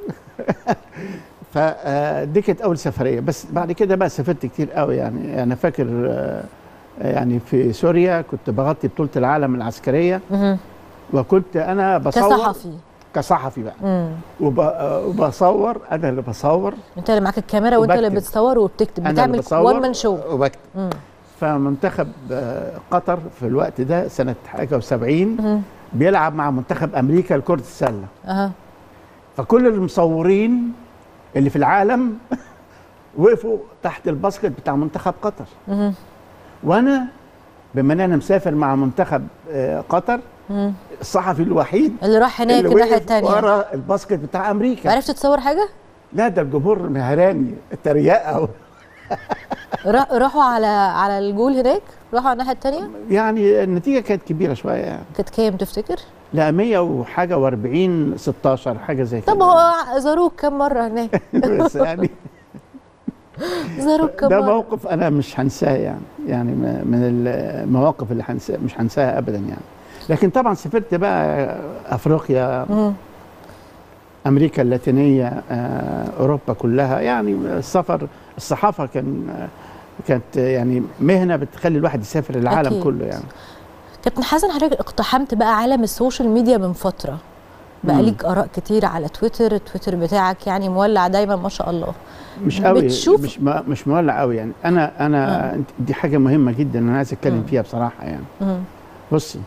فدي كانت اول سفريه بس بعد كده بقى سافرت كتير قوي يعني انا فاكر آه، يعني في سوريا كنت بغطي بطوله العالم العسكريه مهم. وكنت انا بصور كصحفي كصحفي بقى مم. وب- آه، وبصور انا اللي بصور انت اللي معاك الكاميرا وانت اللي وبكتب. بتصور وبتكتب انا اللي بتعمل بصور وان مان شو وبكتب مم. فمنتخب آه، قطر في الوقت ده سنه حاجه و70 مهم. بيلعب مع منتخب امريكا لكره السله اها فكل المصورين اللي في العالم وقفوا تحت الباسكت بتاع منتخب قطر مهم. وانا بما ان انا مسافر مع منتخب آه، قطر مهم. الصحفي الوحيد اللي راح هناك اللي الناحيه وقف الثانيه ورا الباسكت بتاع امريكا عرفت تصور حاجه؟ لا ده الجمهور مهراني التريقه را- راحوا على على الجول هناك راحوا على الناحيه الثانيه يعني النتيجه كانت كبيره شويه يعني كانت كام تفتكر؟ لا 100 وحاجه و40 16 حاجه زي كده طب هو زاروك كام مره هناك؟ بس يعني زاروك كام ده مره؟ موقف انا مش هنساه يعني يعني م- من المواقف اللي هنساه مش هنساها ابدا يعني لكن طبعا سافرت بقى افريقيا مم. امريكا اللاتينيه آه، اوروبا كلها يعني السفر الصحافه كان آه، كانت يعني مهنه بتخلي الواحد يسافر العالم أكيد. كله يعني كابتن حسن حضرتك اقتحمت بقى عالم السوشيال ميديا من فتره بقى مم. ليك اراء كتير على تويتر التويتر بتاعك يعني مولع دايما ما شاء الله مش قوي بتشوف- مش م- مش مولع قوي يعني انا انا آه. دي حاجه مهمه جدا انا عايز اتكلم مم. فيها بصراحه يعني مم. بصي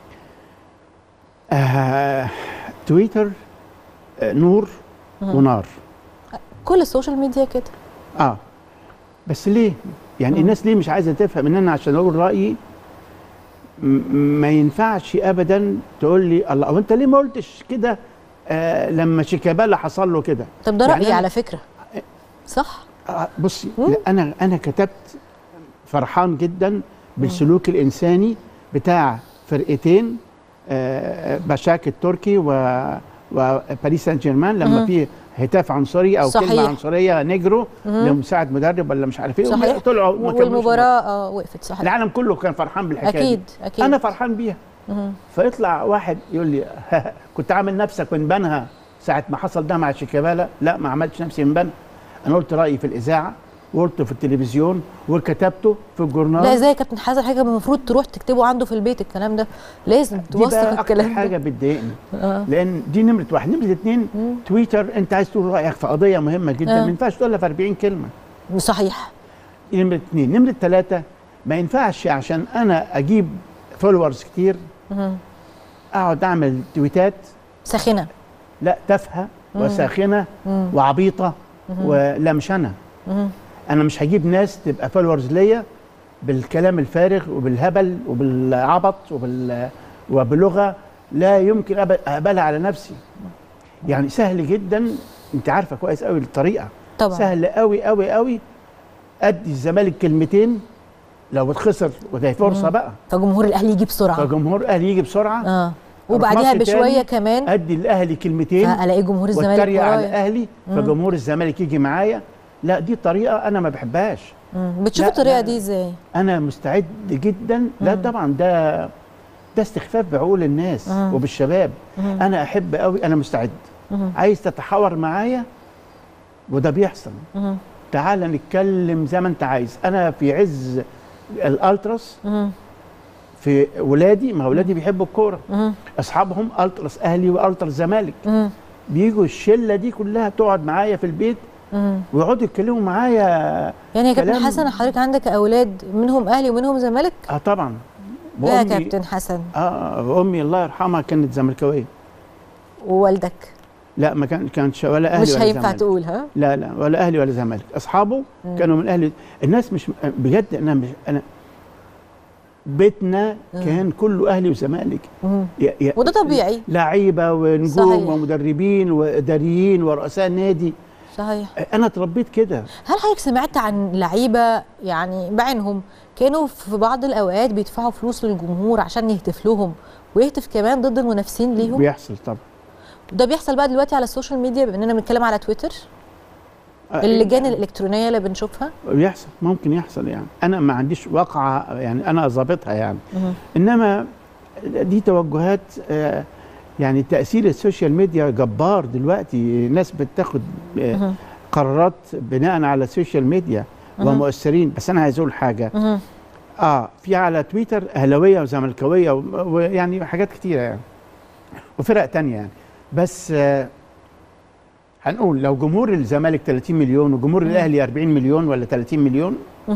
آه تويتر آه نور مم. ونار كل السوشيال ميديا كده اه بس ليه يعني مم. الناس ليه مش عايزه تفهم ان انا عشان اقول رايي م- ما ينفعش ابدا تقول لي الله وانت ليه ما قلتش كده آه لما شيكابالا حصل له كده طب ده يعني رايي أنا- على فكره صح آه بصي مم. لا، انا انا كتبت فرحان جدا بالسلوك الانساني بتاع فرقتين آه بشاك التركي و وباريس سان جيرمان لما مم. في هتاف عنصري او صحيح. كلمه عنصريه نجرو مم. لمساعد مدرب ولا مش عارف ايه صحيح طلعوا ما كملوش والمباراه اه وقفت صح العالم كله كان فرحان بالحكايه اكيد دي. اكيد انا فرحان بيها مم. فيطلع واحد يقول لي كنت عامل نفسك من بنها ساعه ما حصل ده مع شيكابالا لا ما عملتش نفسي من بنها انا قلت رايي في الاذاعه وقلته في التلفزيون وكتبته في الجورنال لا ازاي يا كابتن حسن حاجه المفروض تروح تكتبه عنده في البيت الكلام ده لازم دي توثق بقى اكتر الكلام حاجه ده بتضايقني اه لان دي نمره واحد نمره اتنين مم. تويتر انت عايز تقول رايك في قضيه مهمه جدا آه. ما ينفعش تقولها في 40 كلمه صحيح نمره اتنين نمره ثلاثه ما ينفعش عشان انا اجيب فولورز كتير مم. اقعد اعمل تويتات ساخنه لا تافهه مم. وساخنه مم. وعبيطه ولا مش انا مم. انا مش هجيب ناس تبقى فولورز ليا بالكلام الفارغ وبالهبل وبالعبط وبال وبلغه لا يمكن أب- اقبلها على نفسي يعني سهل جدا انت عارفه كويس قوي الطريقه طبعا سهل قوي قوي قوي ادي الزمالك كلمتين لو اتخسر وده فرصه مم. بقى فجمهور الاهلي يجي بسرعه فجمهور الاهلي يجي بسرعه اه وبعديها ماتش تاني، بشويه كمان ادي الاهلي كلمتين الاقي جمهور الزمالك واتريق على ورايا الاهلي مم. فجمهور الزمالك يجي معايا لا دي طريقه انا ما بحبهاش مم. بتشوف لا، الطريقه لا. دي ازاي انا مستعد جدا لا مم. طبعا ده ده استخفاف بعقول الناس مم. وبالشباب مم. انا احب قوي انا مستعد مم. عايز تتحاور معايا وده بيحصل مم. تعال نتكلم زي ما انت عايز انا في عز الالتراس مم. في ولادي ما ولادي بيحبوا الكوره مم. اصحابهم التراس اهلي والتراس زمالك مم. بيجوا الشله دي كلها تقعد معايا في البيت مم. ويقعدوا يتكلموا معايا يعني يا كابتن كلام- حسن حضرتك عندك اولاد منهم اهلي ومنهم زمالك اه طبعا لا يا وأمي- كابتن حسن اه امي الله يرحمها كانت زملكاويه ووالدك لا ما كان كانتش ولا اهلي مش ولا هينفع زمالك. تقول ها لا لا ولا اهلي ولا زمالك اصحابه مم. كانوا من اهلي الناس مش بجد انا مش انا بيتنا مم. كان كله اهلي وزمالك مم. يا- يا- وده طبيعي لعيبه ونجوم صحيح. ومدربين واداريين ورؤساء نادي صحيح انا اتربيت كده هل حضرتك سمعت عن لعيبه يعني بعينهم كانوا في بعض الاوقات بيدفعوا فلوس للجمهور عشان يهتف لهم ويهتف كمان ضد المنافسين ليهم بيحصل طبعا ده بيحصل بقى دلوقتي على السوشيال ميديا بما اننا بنتكلم على تويتر اللجان الالكترونيه اللي بنشوفها بيحصل ممكن يحصل يعني انا ما عنديش واقعه يعني انا ظابطها يعني مهم. انما دي توجهات آه، يعني تاثير السوشيال ميديا جبار دلوقتي ناس بتاخد آه، مهم. قرارات بناء على السوشيال ميديا مهم. ومؤثرين بس انا عايز اقول حاجه مهم. اه في على تويتر اهلاويه وزملكاويه و- ويعني حاجات كتيره يعني وفرق تانية يعني بس آه هنقول لو جمهور الزمالك 30 مليون وجمهور الاهلي 40 مليون ولا 30 مليون مهم.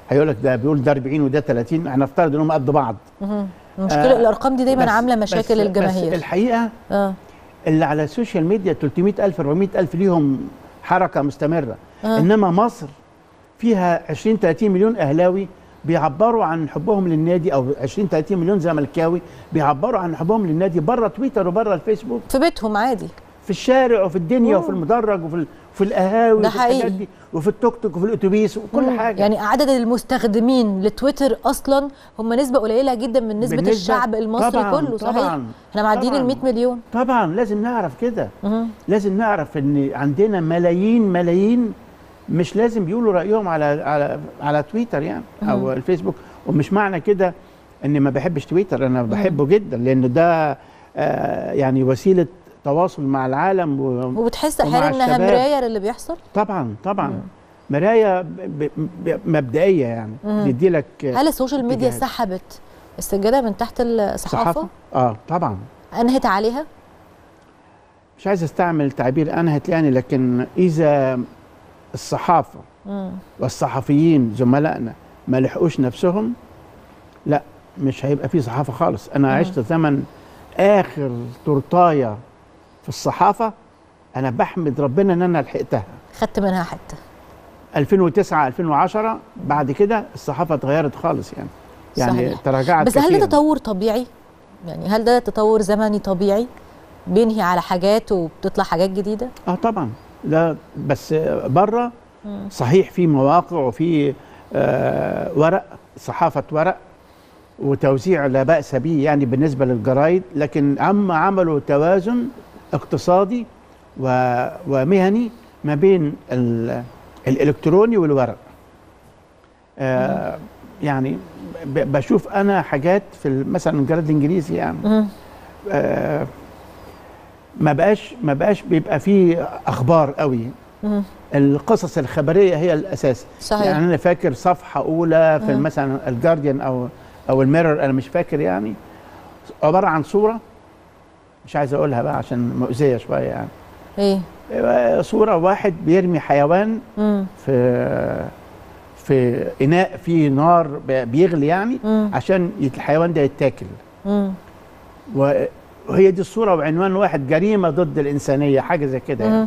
هيقول لك ده بيقول ده 40 وده 30 احنا نفترض انهم قد بعض مهم. المشكله آه، الارقام دي دايما بس- عامله بس- مشاكل بس للجماهير الحقيقه اه اللي على السوشيال ميديا 300000 400000 ليهم حركه مستمره آه. انما مصر فيها 20 30 مليون اهلاوي بيعبروا عن حبهم للنادي او 20 30 مليون زملكاوي بيعبروا عن حبهم للنادي بره تويتر وبره الفيسبوك في بيتهم عادي في الشارع وفي الدنيا أوه. وفي المدرج وفي ال- وفي القهاوي ده وفي الحاجات حقيقي. دي وفي التوك توك وفي الاتوبيس وكل مم. حاجه يعني عدد المستخدمين لتويتر اصلا هم نسبه قليله جدا من نسبه بالنسبة- الشعب المصري طبعاً، كله صحيح طبعاً، احنا معديين ال طبعاً. 100 مليون طبعا لازم نعرف كده مهم. لازم نعرف ان عندنا ملايين ملايين مش لازم بيقولوا رايهم على على على تويتر يعني او الفيسبوك ومش معنى كده اني ما بحبش تويتر انا بحبه جدا لانه ده آه يعني وسيله تواصل مع العالم و- وبتحس ومع احيانا انها الشباب. مرايه للي بيحصل طبعا طبعا مرايه ب- ب- مبدئيه يعني بيدي لك هل السوشيال ميديا اتجاهات. سحبت السجاده من تحت الصحافه اه طبعا انهت عليها مش عايز استعمل تعبير انهت يعني لكن اذا الصحافه مم. والصحفيين زملائنا ما لحقوش نفسهم لا مش هيبقى في صحافه خالص انا عشت زمن اخر تورتايه في الصحافه انا بحمد ربنا ان انا لحقتها خدت منها حته 2009 2010 بعد كده الصحافه اتغيرت خالص يعني يعني صحيح. تراجعت بس هل ده كثيراً. تطور طبيعي يعني هل ده تطور زمني طبيعي بينهي على حاجات وبتطلع حاجات جديده اه طبعا لا بس بره صحيح في مواقع وفي آه ورق صحافه ورق وتوزيع لا باس به يعني بالنسبه للجرايد لكن اما عملوا توازن اقتصادي و- ومهني ما بين ال- الالكتروني والورق آه يعني ب- بشوف انا حاجات في ال- مثلا الجرائد الانجليزي يعني مم. آه، ما بقاش ما بقاش بيبقى فيه اخبار قوي مم. القصص الخبريه هي الاساس صحيح. يعني انا فاكر صفحه اولى في مثلا الجارديان او او الميرور انا مش فاكر يعني عباره عن صوره مش عايز اقولها بقى عشان مؤذيه شويه يعني ايه آه، صوره واحد بيرمي حيوان مم. في في اناء فيه نار بيغلي يعني مم. عشان الحيوان ده يتاكل مم. وهي دي الصورة وعنوان واحد جريمة ضد الإنسانية حاجة زي كده يعني. مم.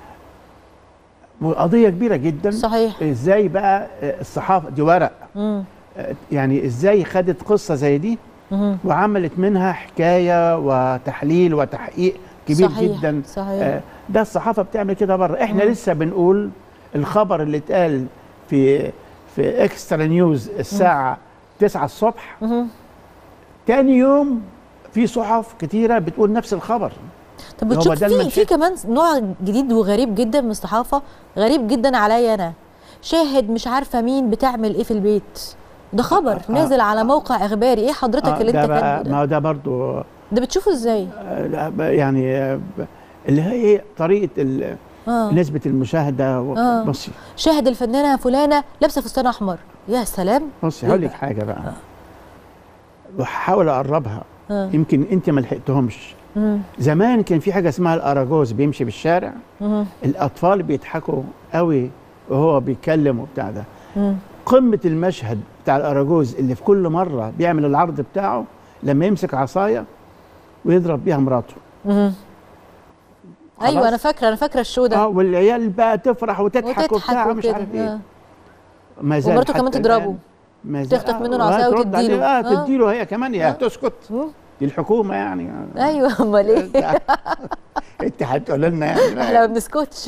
وقضية كبيرة جدا صحيح ازاي بقى الصحافة دي ورق مم. يعني ازاي خدت قصة زي دي مم. وعملت منها حكاية وتحليل وتحقيق كبير صحيح. جدا صحيح. آه، ده الصحافة بتعمل كده بره احنا مم. لسه بنقول الخبر اللي اتقال في في اكسترا نيوز الساعة 9 الصبح مم. تاني يوم في صحف كتيرة بتقول نفس الخبر طب هو بتشوف ده في في المنشد. كمان نوع جديد وغريب جدا من الصحافه غريب جدا عليا انا شاهد مش عارفه مين بتعمل ايه في البيت ده خبر آه. نازل على موقع اخباري ايه حضرتك آه، اللي ده انت بقى كاتبه ما ده هو ده برضو ده بتشوفه ازاي آه، لا، ب- يعني آه، ب- اللي هي طريقه ال- اه نسبه المشاهده و- آه. بصي شاهد الفنانه فلانه لابسه فستان احمر يا سلام بصي إيه هقول لك بقى؟ حاجه بقى وهحاول اقربها آه. يمكن انت ما لحقتهمش مم. زمان كان في حاجه اسمها الاراجوز بيمشي بالشارع مم. الاطفال بيضحكوا قوي وهو بيتكلم وبتاع ده مم. قمه المشهد بتاع الاراجوز اللي في كل مره بيعمل العرض بتاعه لما يمسك عصايه ويضرب بيها مراته مم. ايوه خلاص؟ انا فاكره انا فاكره الشو ده اه والعيال بقى تفرح وتضحك وبتاع مش وكده. عارف ايه آه. ما زال ومراته كمان حتى تضربه. الآن ما زال- تخطف منه آه، العصاية ترد وتديله. عليه، اه آه. تديله هي كمان يا آه. تسكت مم. دي الحكومه يعني ايوه امال ايه انت انت هتقول لنا يعني احنا ما لا. بنسكتش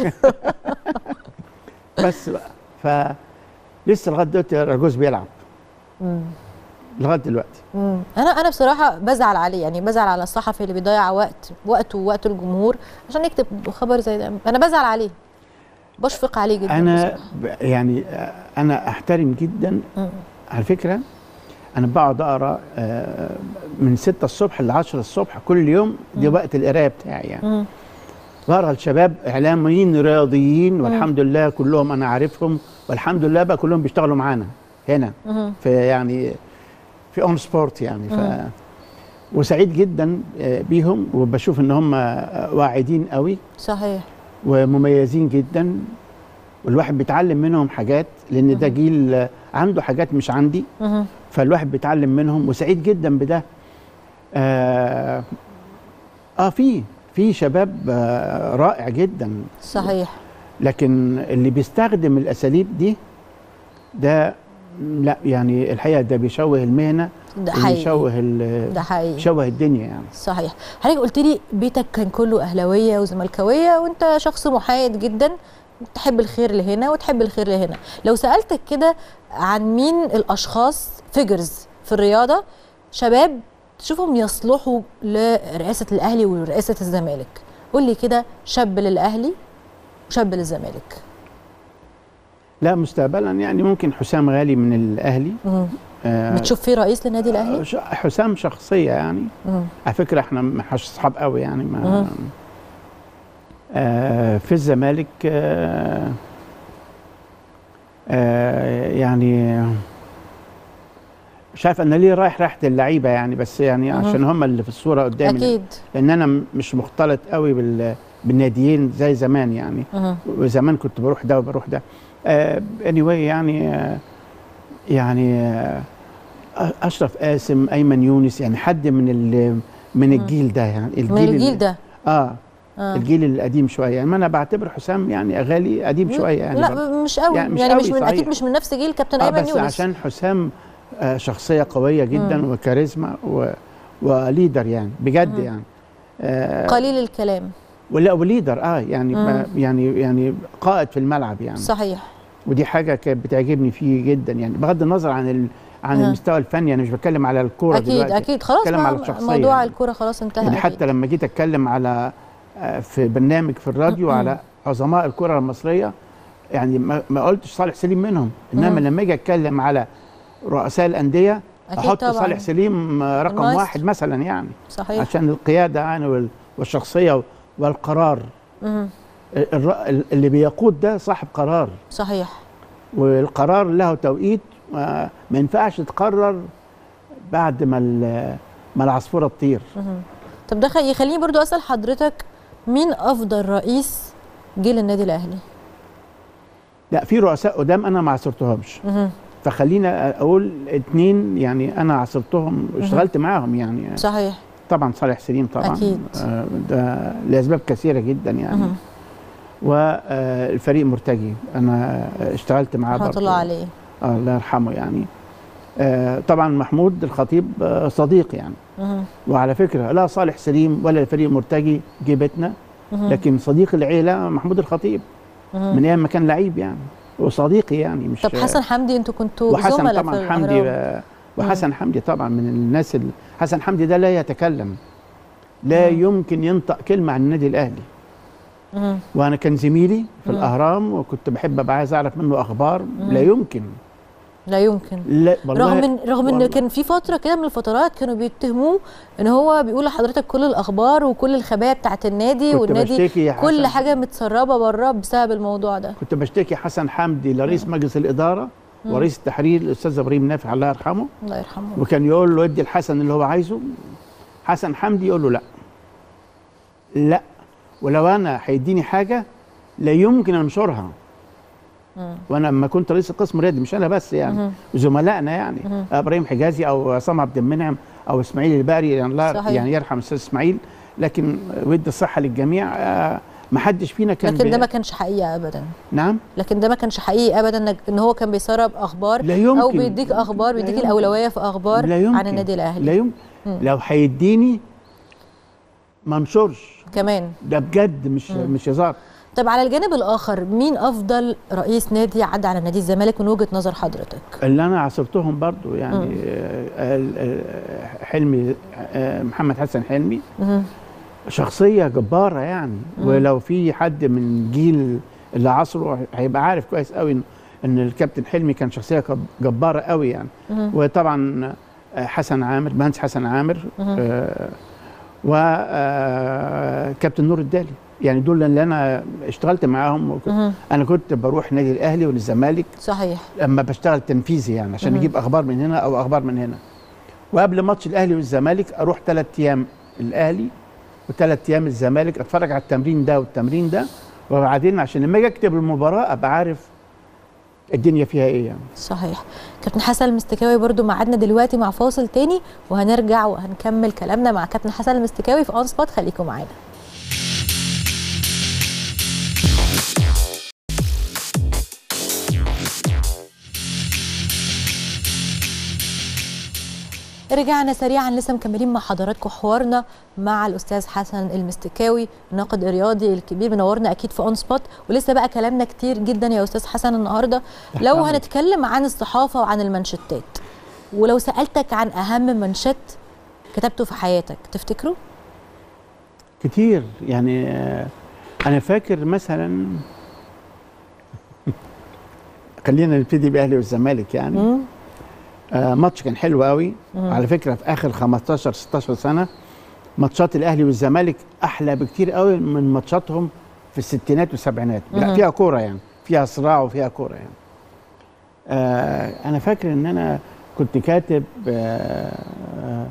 بس بقى ف لسه لغايه دلوقتي الراجوز بيلعب مم. لغايه دلوقتي مم. انا انا بصراحه بزعل عليه يعني بزعل على الصحفي اللي بيضيع وقت وقته ووقت الجمهور عشان يكتب خبر زي ده انا بزعل عليه بشفق عليه جدا انا بصراحة. ب- يعني آه، انا احترم جدا مم. على فكره انا بقعد اقرا آه، من 6 الصبح ل 10 الصبح كل يوم دي وقت القرايه بتاعي يعني مم. بقرا الشباب اعلاميين رياضيين والحمد لله كلهم انا عارفهم والحمد لله بقى كلهم بيشتغلوا معانا هنا مم. في يعني في اون سبورت يعني ف مم. وسعيد جدا آه، بيهم وبشوف ان هم آه، واعدين قوي صحيح ومميزين جدا والواحد بيتعلم منهم حاجات لان ده جيل آه، عنده حاجات مش عندي مهم. فالواحد بيتعلم منهم وسعيد جدا بده اه, آه في في شباب آه رائع جدا صحيح لكن اللي بيستخدم الاساليب دي ده لا يعني الحقيقه ده بيشوه المهنه ده حقيقي وبيشوه ال- ده حقيقي بيشوه الدنيا يعني صحيح حضرتك قلت لي بيتك كان كله اهلاويه وزملكاويه وانت شخص محايد جدا تحب الخير لهنا وتحب الخير لهنا لو سالتك كده عن مين الاشخاص فيجرز في الرياضه شباب تشوفهم يصلحوا لرئاسه الاهلي ورئاسه الزمالك قول لي كده شاب للاهلي وشاب للزمالك لا مستقبلا يعني ممكن حسام غالي من الاهلي مم. آه بتشوف فيه رئيس للنادي الاهلي ش- حسام شخصيه يعني مم. على فكره احنا مش اصحاب قوي يعني مم. ما آه في الزمالك آه آه يعني مش عارف انا ليه رايح رايحه اللعيبه يعني بس يعني مم. عشان هم اللي في الصوره قدامي اكيد لان انا م- مش مختلط قوي بال بالناديين زي زمان يعني مم. وزمان كنت بروح ده وبروح ده اني anyway يعني آه يعني آه اشرف قاسم ايمن يونس يعني حد من ال من الجيل ده يعني الجيل من الجيل ال- ده اه آه. الجيل القديم شويه يعني ما انا بعتبر حسام يعني غالي قديم شويه يعني لا برضه. مش قوي يعني يعني مش مش, قوي من صحيح. اكيد مش من نفس جيل كابتن آه ايمن بس يونس عشان حسام آه شخصيه قويه جدا مم. وكاريزما و وليدر يعني بجد مم. يعني آه قليل الكلام ولا وليدر اه يعني مم. ما يعني يعني قائد في الملعب يعني صحيح ودي حاجه كانت بتعجبني فيه جدا يعني بغض النظر عن ال... عن آه. المستوى الفني انا مش بتكلم على الكوره اكيد دلوقتي اكيد خلاص بتكلم ما- على الشخصية موضوع يعني. الكوره خلاص انتهى يعني أكيد. حتى لما جيت اتكلم على آه، في برنامج في الراديو على عظماء الكره المصريه يعني ما, ما قلتش صالح سليم منهم انما مم. لما اجي اتكلم على رؤساء الانديه أكيد احط طبعاً. صالح سليم آه، رقم المايسترو. واحد مثلا يعني صحيح عشان القياده يعني وال- والشخصيه والقرار مم. الر- اللي بيقود ده صاحب قرار صحيح والقرار له توقيت آه، ما ينفعش تقرر بعد ما ال- ما العصفوره تطير مم. طب ده خ- يخليني برضو اسال حضرتك مين افضل رئيس جه للنادي الاهلي لا في رؤساء قدام انا ما عاصرتهمش مم. فخلينا اقول اتنين يعني انا عاصرتهم واشتغلت معاهم يعني صحيح طبعا صالح سليم طبعا أكيد. آه، ده لاسباب كثيره جدا يعني مم. والفريق مرتجي انا اشتغلت معاه رحمه برضه. الله عليه آه الله يرحمه يعني آه طبعا محمود الخطيب آه صديق يعني مم. وعلى فكره لا صالح سليم ولا الفريق مرتجي جيبتنا مم. لكن صديق العيله محمود الخطيب مم. من ايام ما كان لعيب يعني وصديقي يعني مش طب حسن حمدي انتوا كنتوا وحسن زملاء طبعا في حمدي الأهرام. آه، وحسن حمدي طبعا من الناس ال... حسن حمدي ده لا يتكلم لا مم. يمكن ينطق كلمه عن النادي الاهلي مم. وانا كان زميلي في مم. الاهرام وكنت بحب ابقى عايز اعرف منه اخبار لا يمكن لا يمكن لا والله رغم ان رغم ان والله. كان في فتره كده من الفترات كانوا بيتهموه ان هو بيقول لحضرتك كل الاخبار وكل الخبايا بتاعت النادي كنت والنادي بشتكي يا كل حسن. حاجه متسربه بره بسبب الموضوع ده كنت بشتكي حسن حمدي لرئيس مجلس الاداره ورئيس التحرير الاستاذ ابراهيم نافع الله يرحمه الله يرحمه وكان يقول له ادي الحسن اللي هو عايزه حسن حمدي يقول له لا لا ولو انا هيديني حاجه لا يمكن انشرها مم. وانا لما كنت رئيس القسم الرياضي مش انا بس يعني مهم. زملائنا يعني مهم. ابراهيم حجازي او عصام عبد المنعم او اسماعيل الباري يعني الله صحيح. يعني يرحم الاستاذ اسماعيل لكن ودي الصحه للجميع آه، ما حدش فينا كان لكن ده بي- ما كانش حقيقه ابدا نعم لكن ده ما كانش حقيقي ابدا إنك- ان هو كان بيسرب اخبار لا يمكن او بيديك اخبار لا بيديك يمكن. الاولويه في اخبار لا يمكن عن النادي الاهلي لا يمكن مم. لو هيديني ما انشرش كمان ده بجد مش مم. مش هزار طب على الجانب الاخر مين افضل رئيس نادي عدى على نادي الزمالك من وجهه نظر حضرتك اللي انا عاصرتهم برضو يعني مم. آه، ال- آه، حلمي آه، محمد حسن حلمي مهم. شخصيه جباره يعني مم. ولو في حد من جيل اللي عصره هيبقى عارف كويس قوي ان ان الكابتن حلمي كان شخصيه جب- جباره قوي يعني مهم. وطبعا آه، حسن عامر مهندس حسن عامر مهم. آه، وكابتن نور الدالي يعني دول اللي انا اشتغلت معاهم وكنت مهم. انا كنت بروح نادي الاهلي والزمالك صحيح لما بشتغل تنفيذي يعني عشان مهم. نجيب اخبار من هنا او اخبار من هنا وقبل ماتش الاهلي والزمالك اروح ثلاث ايام الاهلي وثلاث ايام الزمالك اتفرج على التمرين ده والتمرين ده وبعدين عشان لما اجي اكتب المباراه ابقى عارف الدنيا فيها ايه يعني صحيح كابتن حسن المستكاوي برضو معادنا دلوقتي مع فاصل تاني وهنرجع وهنكمل كلامنا مع كابتن حسن المستكاوي في اون سبوت خليكم معانا رجعنا سريعا لسه مكملين مع حضراتكم حوارنا مع الاستاذ حسن المستكاوي الناقد الرياضي الكبير منورنا اكيد في اون سبوت ولسه بقى كلامنا كتير جدا يا استاذ حسن النهارده لو أمرك. هنتكلم عن الصحافه وعن المانشيتات ولو سالتك عن اهم منشط كتبته في حياتك تفتكره كتير يعني آه، انا فاكر مثلا خلينا نبتدي باهلي والزمالك يعني مم. آه ماتش كان حلو قوي مم. على فكره في اخر 15 16 سنه ماتشات الاهلي والزمالك احلى بكتير قوي من ماتشاتهم في الستينات والسبعينات لا مم. فيها كوره يعني فيها صراع وفيها كوره يعني آه انا فاكر ان انا كنت كاتب آه آه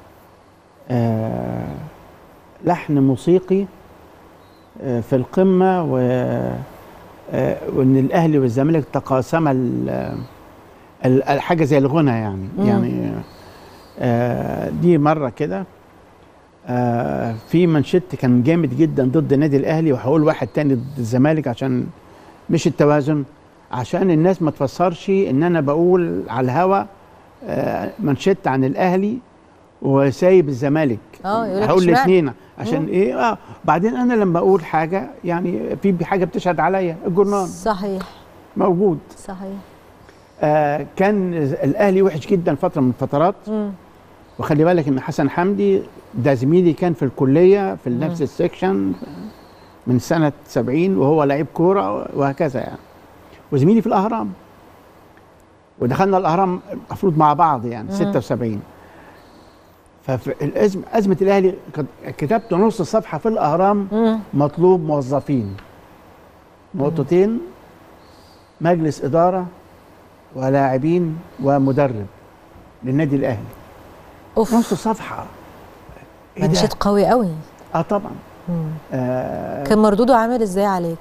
آه لحن موسيقي آه في القمه و آه وان الاهلي والزمالك تقاسما ال- ال- الحاجه زي الغنى يعني مم. يعني آه دي مره كده آه في منشط كان جامد جدا ضد النادي الاهلي وهقول واحد تاني ضد الزمالك عشان مش التوازن عشان الناس ما تفسرش ان انا بقول على الهوا آه منشط عن الاهلي وسايب الزمالك اه يقول لك هقول اشمعنى؟ الاثنين عشان مم. ايه اه بعدين انا لما اقول حاجه يعني في حاجه بتشهد عليا الجرنان صحيح موجود صحيح آه كان الاهلي وحش جدا فتره من الفترات مم. وخلي بالك ان حسن حمدي ده زميلي كان في الكليه في مم. نفس السكشن من سنه 70 وهو لعيب كوره وهكذا يعني وزميلي في الاهرام ودخلنا الاهرام المفروض مع بعض يعني مم. 76 ففي الأزمة أزمة الأهلي كت- كتبت نص صفحة في الأهرام مم. مطلوب موظفين نقطتين مجلس إدارة ولاعبين ومدرب للنادي الأهلي اوف نص صفحة إيه ده؟ منشط قوي قوي اه طبعا مم. آه كان مردوده عامل ازاي عليك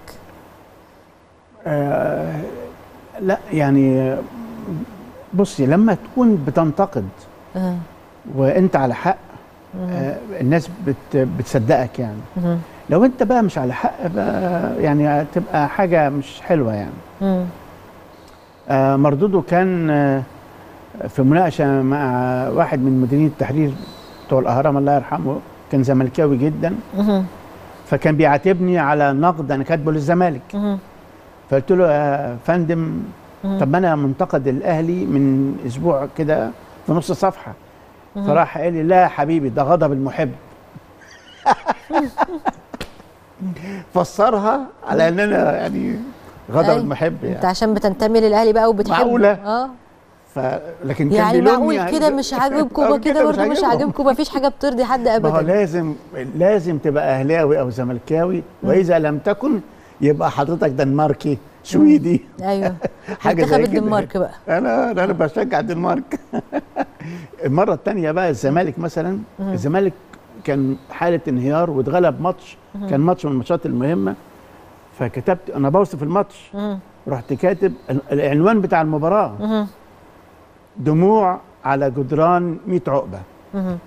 آه لا يعني آه، بصي لما تكون بتنتقد آه. وانت على حق مم. آه الناس بت بتصدقك يعني مم. لو انت بقى مش على حق بقى يعني هتبقى حاجه مش حلوه يعني مم. آه مردوده كان آه في مناقشه مع واحد من مديرين التحرير بتوع الاهرام الله يرحمه كان زملكاوي جدا مم. فكان بيعاتبني على نقد انا كاتبه للزمالك مم. فقلت له يا فندم مم. طب انا منتقد الاهلي من اسبوع كده في نص صفحه مم. فراح قال لي لا يا حبيبي ده غضب المحب فسرها على ان انا يعني غضب أي. المحب انت يعني عشان بتنتمي للاهلي بقى وبتحبه معقولة؟ اه ف... لكن كان يعني بيلومني معقول كده مش عاجبكم أو وكده برضه مش عاجبهم. عاجبكم مفيش حاجه بترضي حد ما هو ابدا لازم لازم تبقى اهلاوي او زملكاوي واذا لم تكن يبقى حضرتك دنماركي سويدي ايوه حاجه منتخب زي كده الدنمارك بقى انا انا بشجع الدنمارك المره الثانيه بقى الزمالك مثلا مم. الزمالك كان حاله انهيار واتغلب ماتش مم. كان ماتش من الماتشات المهمه فكتبت انا بوصف الماتش مم. رحت كاتب ال- العنوان بتاع المباراه مم. دموع على جدران 100 عقبه مم.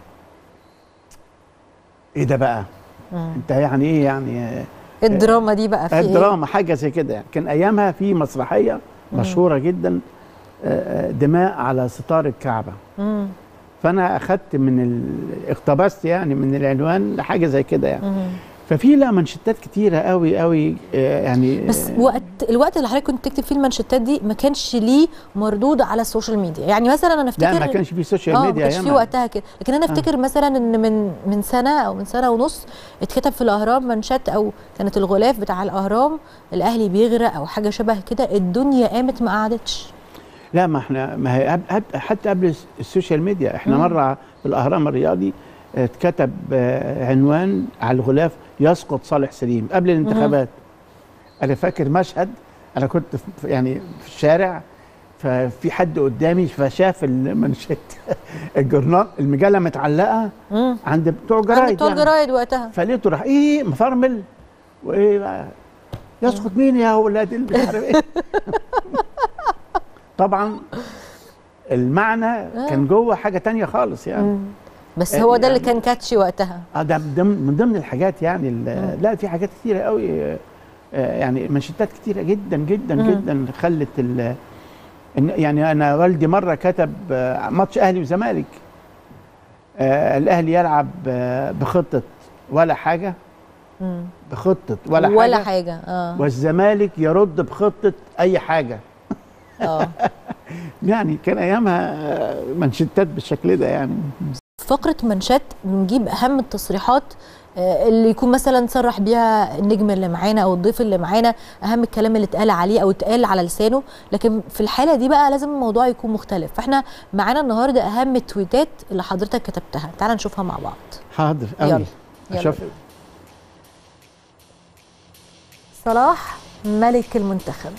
ايه ده بقى مم. انت يعني ايه يعني آه، إيه الدراما دي بقى في ايه الدراما حاجه زي كده يعني كان ايامها في مسرحيه مشهوره جدا آه، آه، دماء على ستار الكعبه مم. فانا اخدت من ال... اقتبست يعني من العنوان حاجه زي كده يعني مم. ففي لا منشطات كتيره قوي قوي آه، يعني بس آه، وقت الوقت اللي حضرتك كنت تكتب فيه المانشيتات دي ما كانش ليه مردود على السوشيال ميديا يعني مثلا انا افتكر لا ما كانش في سوشيال اه ما ميديا كانش في أيامها. وقتها كده لكن انا افتكر مثلا ان من من سنه او من سنه ونص اتكتب في الاهرام منشات او كانت الغلاف بتاع الاهرام الاهلي بيغرق او حاجه شبه كده الدنيا قامت ما قعدتش لا ما احنا ما هي قبل- قبل- حتى قبل السوشيال ميديا احنا مم. مره في الاهرام الرياضي آه، اتكتب آه، عنوان على الغلاف يسقط صالح سليم قبل الانتخابات انا فاكر مشهد انا كنت في يعني في الشارع ففي حد قدامي فشاف المنشط الجورنال المجله متعلقه امم عند بتوع عند جرايد بتوع يعني. الجرايد وقتها فلقيته راح ايه مفرمل وايه بقى يسقط مين يا اولاد اللي مش عارف ايه طبعا المعنى كان جوه حاجه تانية خالص يعني بس آه، هو ده اللي يعني- كان كاتشي وقتها اه ده من ضمن من ضمن الحاجات يعني ال- لا في حاجات كتيره قوي آه، يعني منشطات كتيره جدا جدا مم. جدا خلت ال إن- يعني انا والدي مره كتب آه، ماتش اهلي وزمالك آه، الاهلي يلعب آه، بخطه ولا حاجه مم. بخطه ولا, ولا حاجه حاجه اه والزمالك يرد بخطه اي حاجه اه يعني كان ايامها آه، منشطات بالشكل ده يعني فقره منشات بنجيب اهم التصريحات آه، اللي يكون مثلا صرح بيها النجم اللي معانا او الضيف اللي معانا اهم الكلام اللي اتقال عليه او اتقال على لسانه لكن في الحاله دي بقى لازم الموضوع يكون مختلف فاحنا معانا النهارده اهم التويتات اللي حضرتك كتبتها تعال نشوفها مع بعض حاضر يلا. قوي يلا اشوف بينا. صلاح ملك المنتخب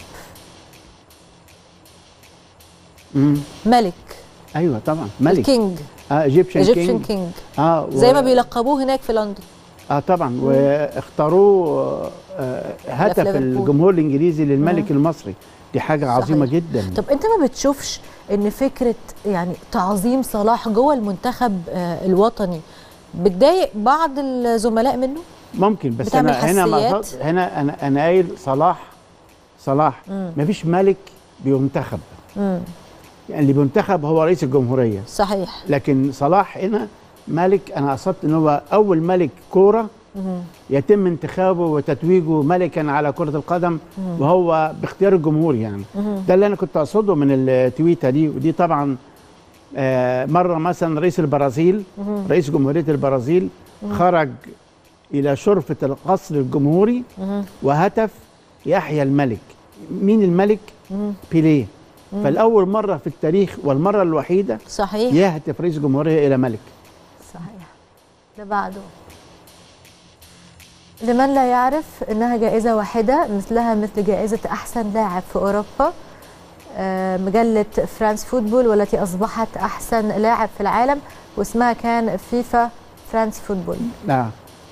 مم. ملك ايوه طبعا ملك الكينج اه ايجيبشن ايجيبشن كينج كينج اه و- زي ما بيلقبوه هناك في لندن اه طبعا واختاروه آه هتف ليفربول. الجمهور الانجليزي للملك المصري دي حاجه صحيح. عظيمه جدا طب انت ما بتشوفش ان فكره يعني تعظيم صلاح جوه المنتخب آه، الوطني بتضايق بعض الزملاء منه ممكن بس بتعمل انا هنا ما حساسيات؟ أقصد- هنا انا انا قايل صلاح صلاح مم. مفيش ملك بينتخب امم يعني اللي بينتخب هو رئيس الجمهوريه صحيح لكن صلاح هنا ملك انا قصدت ان هو اول ملك كوره مم. يتم انتخابه وتتويجه ملكا على كره القدم وهو باختيار الجمهور يعني مم. ده اللي انا كنت اقصده من التويته دي ودي طبعا آه، مره مثلا رئيس البرازيل مم. رئيس جمهوريه البرازيل خرج الى شرفه القصر الجمهوري مم. وهتف يحيى الملك مين الملك مم. بيليه فالاول مره في التاريخ والمره الوحيده صحيح يهتف رئيس جمهوريه الى ملك صحيح اللي بعده لمن لا يعرف انها جائزه واحده مثلها مثل جائزه احسن لاعب في اوروبا آه، مجله فرانس فوتبول والتي اصبحت احسن لاعب في العالم واسمها كان فيفا فرانس فوتبول نعم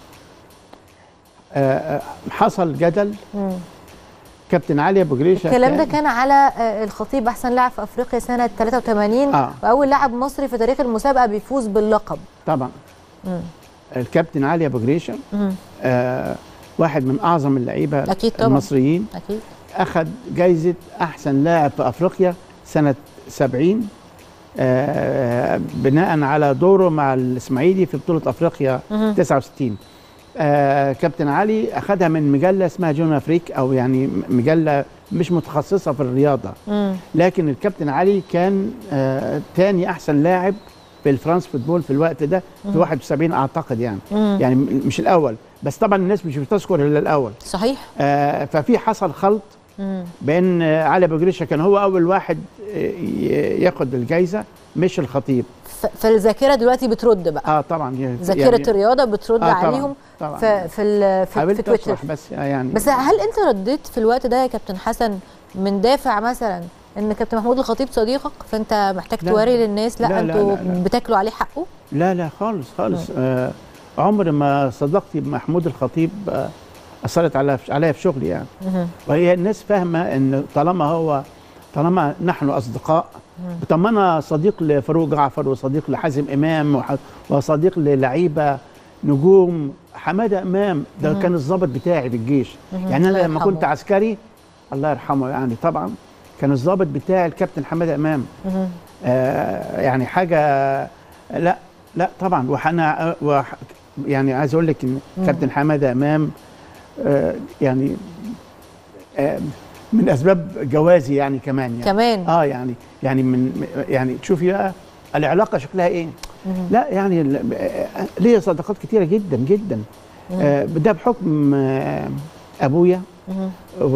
آه، آه، حصل جدل مم. كابتن علي ابو جريشه الكلام ده كان على آه، الخطيب احسن لاعب في افريقيا سنه 83 آه. واول لاعب مصري في تاريخ المسابقه بيفوز باللقب طبعا مم. الكابتن علي ابو جريشه مم. آه واحد من اعظم اللعيبه أكيد طبعاً. المصريين اكيد اخذ جايزه احسن لاعب في افريقيا سنه 70 آه بناء على دوره مع الاسماعيلي في بطوله افريقيا مهم. 69 آه كابتن علي اخذها من مجله اسمها جون افريك او يعني م- مجله مش متخصصه في الرياضه مم. لكن الكابتن علي كان آه تاني احسن لاعب في الفرنس فوتبول في الوقت ده في 71 اعتقد يعني مم. يعني م- مش الاول بس طبعا الناس مش بتذكر الا الاول صحيح آه ففي حصل خلط مم. بان آه، علي ابو جريشه كان هو اول واحد آه، ي- ياخد الجائزه مش الخطيب ف- فالذاكره دلوقتي بترد بقى اه طبعا يعني ذاكره الرياضه بترد آه طبعاً، عليهم طبعا في في ال- في, في حاولت تويتر اشرح بس آه يعني بس هل انت رديت في الوقت ده يا كابتن حسن من دافع مثلا ان كابتن محمود الخطيب صديقك فانت محتاج لا. توري للناس لا, لا، لا، انتوا لا، لا. بتاكلوا عليه حقه لا لا خالص خالص آه عمر ما صداقتي بمحمود الخطيب آه اثرت على عليا في شغلي يعني مهم. وهي الناس فاهمه ان طالما هو طالما نحن اصدقاء طب ما انا صديق لفاروق جعفر وصديق لحازم امام وح- وصديق للعيبه نجوم حماده امام ده كان الضابط بتاعي في الجيش يعني انا الله لما يرحمه. كنت عسكري الله يرحمه يعني طبعا كان الضابط بتاعي الكابتن حماده امام مهم. آه يعني حاجه لا لا طبعا وحنا وح يعني عايز اقول لك ان كابتن حماده امام آه يعني آه من اسباب جوازي يعني كمان يعني كمان اه يعني يعني من يعني تشوفي بقى العلاقه شكلها ايه لا يعني ال- آه، ليا صداقات كتيره جدا جدا آه ده بحكم آه ابويا مهم.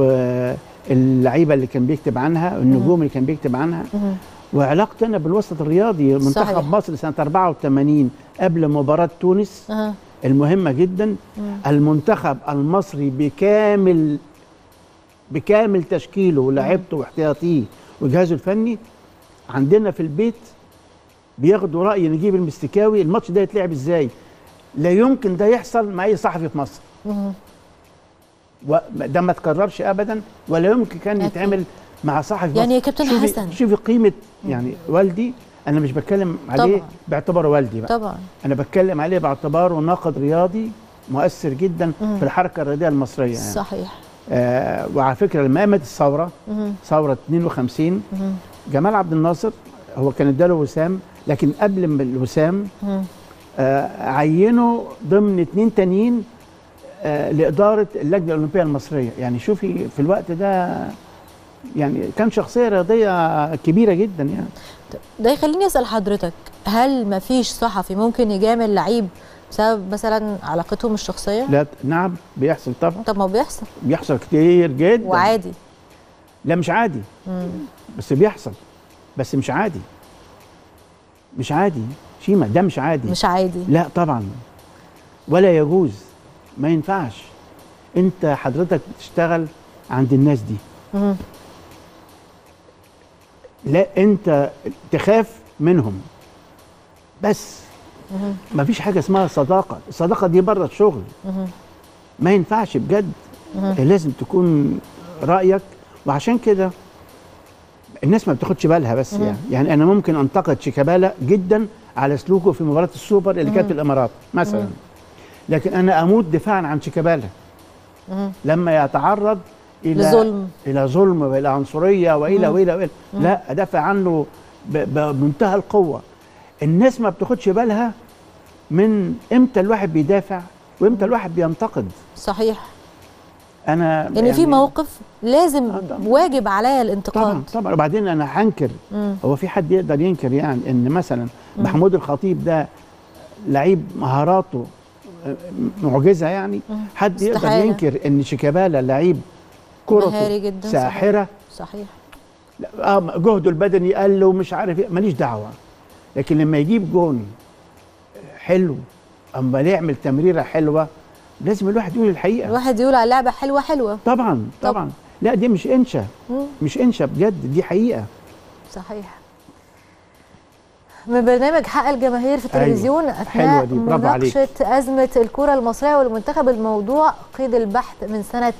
واللعيبه اللي كان بيكتب عنها النجوم اللي كان بيكتب عنها مهم. وعلاقتي انا بالوسط الرياضي صحيح. منتخب مصر سنه 84 قبل مباراه تونس أها. المهمه جدا المنتخب المصري بكامل بكامل تشكيله ولاعيبته واحتياطيه وجهازه الفني عندنا في البيت بياخدوا راي نجيب المستكاوي الماتش ده يتلعب ازاي لا يمكن ده يحصل مع اي صحفي في مصر مهم. وده ما تكررش ابدا ولا يمكن كان أكيد. يتعمل مع صاحب يعني يا كابتن شوفي حسن. شوفي قيمه يعني والدي انا مش بتكلم عليه طبعاً. باعتباره والدي بقى طبعا انا بتكلم عليه باعتباره ناقد رياضي مؤثر جدا مم. في الحركه الرياضيه المصريه يعني. صحيح آه وعلى فكره لما قامت الثوره مهم. ثوره 52 مهم. جمال عبد الناصر هو كان اداله وسام لكن قبل ما الوسام مهم. آه عينه ضمن اتنين تانيين آه لاداره اللجنه الاولمبيه المصريه يعني شوفي في الوقت ده يعني كان شخصيه رياضيه كبيره جدا يعني ده يخليني اسال حضرتك هل ما فيش صحفي ممكن يجامل لعيب بسبب مثلا علاقتهم الشخصيه لا نعم بيحصل طبعا طب ما بيحصل بيحصل كتير جدا وعادي لا مش عادي مم. بس بيحصل بس مش عادي مش عادي شيما ده مش عادي مش عادي لا طبعا ولا يجوز ما ينفعش انت حضرتك بتشتغل عند الناس دي مم. لا انت تخاف منهم بس مهم. ما فيش حاجه اسمها صداقه الصداقه دي بره الشغل مهم. ما ينفعش بجد مهم. لازم تكون رايك وعشان كده الناس ما بتاخدش بالها بس مم. يعني يعني انا ممكن انتقد شيكابالا جدا على سلوكه في مباراه السوبر اللي كانت في الامارات مثلا مم. لكن انا اموت دفاعا عن شيكابالا مهم. لما يتعرض الى لظلم الى ظلم والى عنصريه والى مم. والى والى لا ادافع عنه ب- بمنتهى القوه الناس ما بتاخدش بالها من امتى الواحد بيدافع وامتى الواحد بينتقد صحيح انا يعني في موقف لازم آه طبعاً. واجب عليا طبعا الانتقاد طبعا وبعدين انا هنكر مم. هو في حد يقدر ينكر يعني ان مثلا محمود الخطيب ده لعيب مهاراته معجزه يعني مم. حد يقدر استحالة. ينكر ان شيكابالا لعيب كرته مهاري جدا ساحره صحيح لا، اه جهده البدني قل ومش عارف ايه ماليش دعوه لكن لما يجيب جون حلو اما يعمل تمريره حلوه لازم الواحد يقول الحقيقه الواحد يقول على لعبه حلوه حلوه طبعا طبعا لا دي مش انشا مم. مش انشا بجد دي حقيقه صحيح من برنامج حق الجماهير في أيوة. التلفزيون حلوة اثناء دي، برافو عليك. مناقشه ازمه الكره المصريه والمنتخب الموضوع قيد البحث من سنه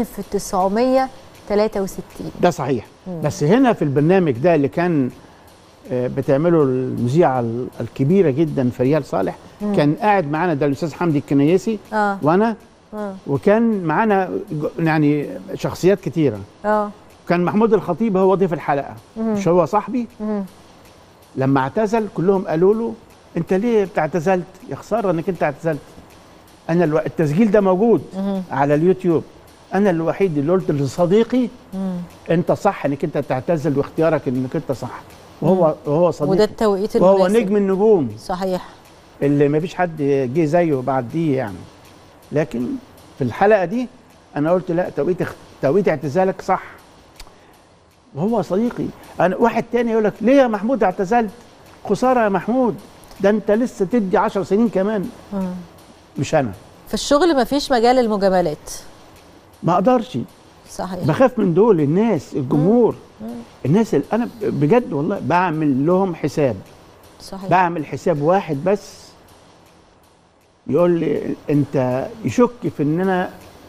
1963 ده صحيح مم. بس هنا في البرنامج ده اللي كان آه، بتعمله المذيعه ال- الكبيره جدا فريال صالح مم. كان قاعد معانا ده الاستاذ حمدي الكنيسي اه وانا اه وكان معانا ج- يعني شخصيات كتيره اه كان محمود الخطيب هو ضيف الحلقه مم. مش هو صاحبي مم. لما اعتزل كلهم قالوا له انت ليه اعتزلت يا خساره انك انت اعتزلت انا الو... التسجيل ده موجود مم. على اليوتيوب انا الوحيد اللي قلت لصديقي مم. انت صح انك انت تعتزل واختيارك انك انت صح وهو وهو وده صديقي التوقيت وهو المناسب نجم النجوم صحيح اللي ما فيش حد جه زيه بعد دي يعني لكن في الحلقه دي انا قلت لا توقيت اخ- توقيت اعتزالك صح وهو صديقي انا واحد تاني يقول لك ليه يا محمود اعتزلت خساره يا محمود ده انت لسه تدي 10 سنين كمان مم. مش انا في الشغل مفيش مجال للمجاملات ما اقدرش صحيح بخاف من دول الناس الجمهور مم. الناس اللي انا بجد والله بعمل لهم حساب صحيح بعمل حساب واحد بس يقول لي انت يشك في ان انا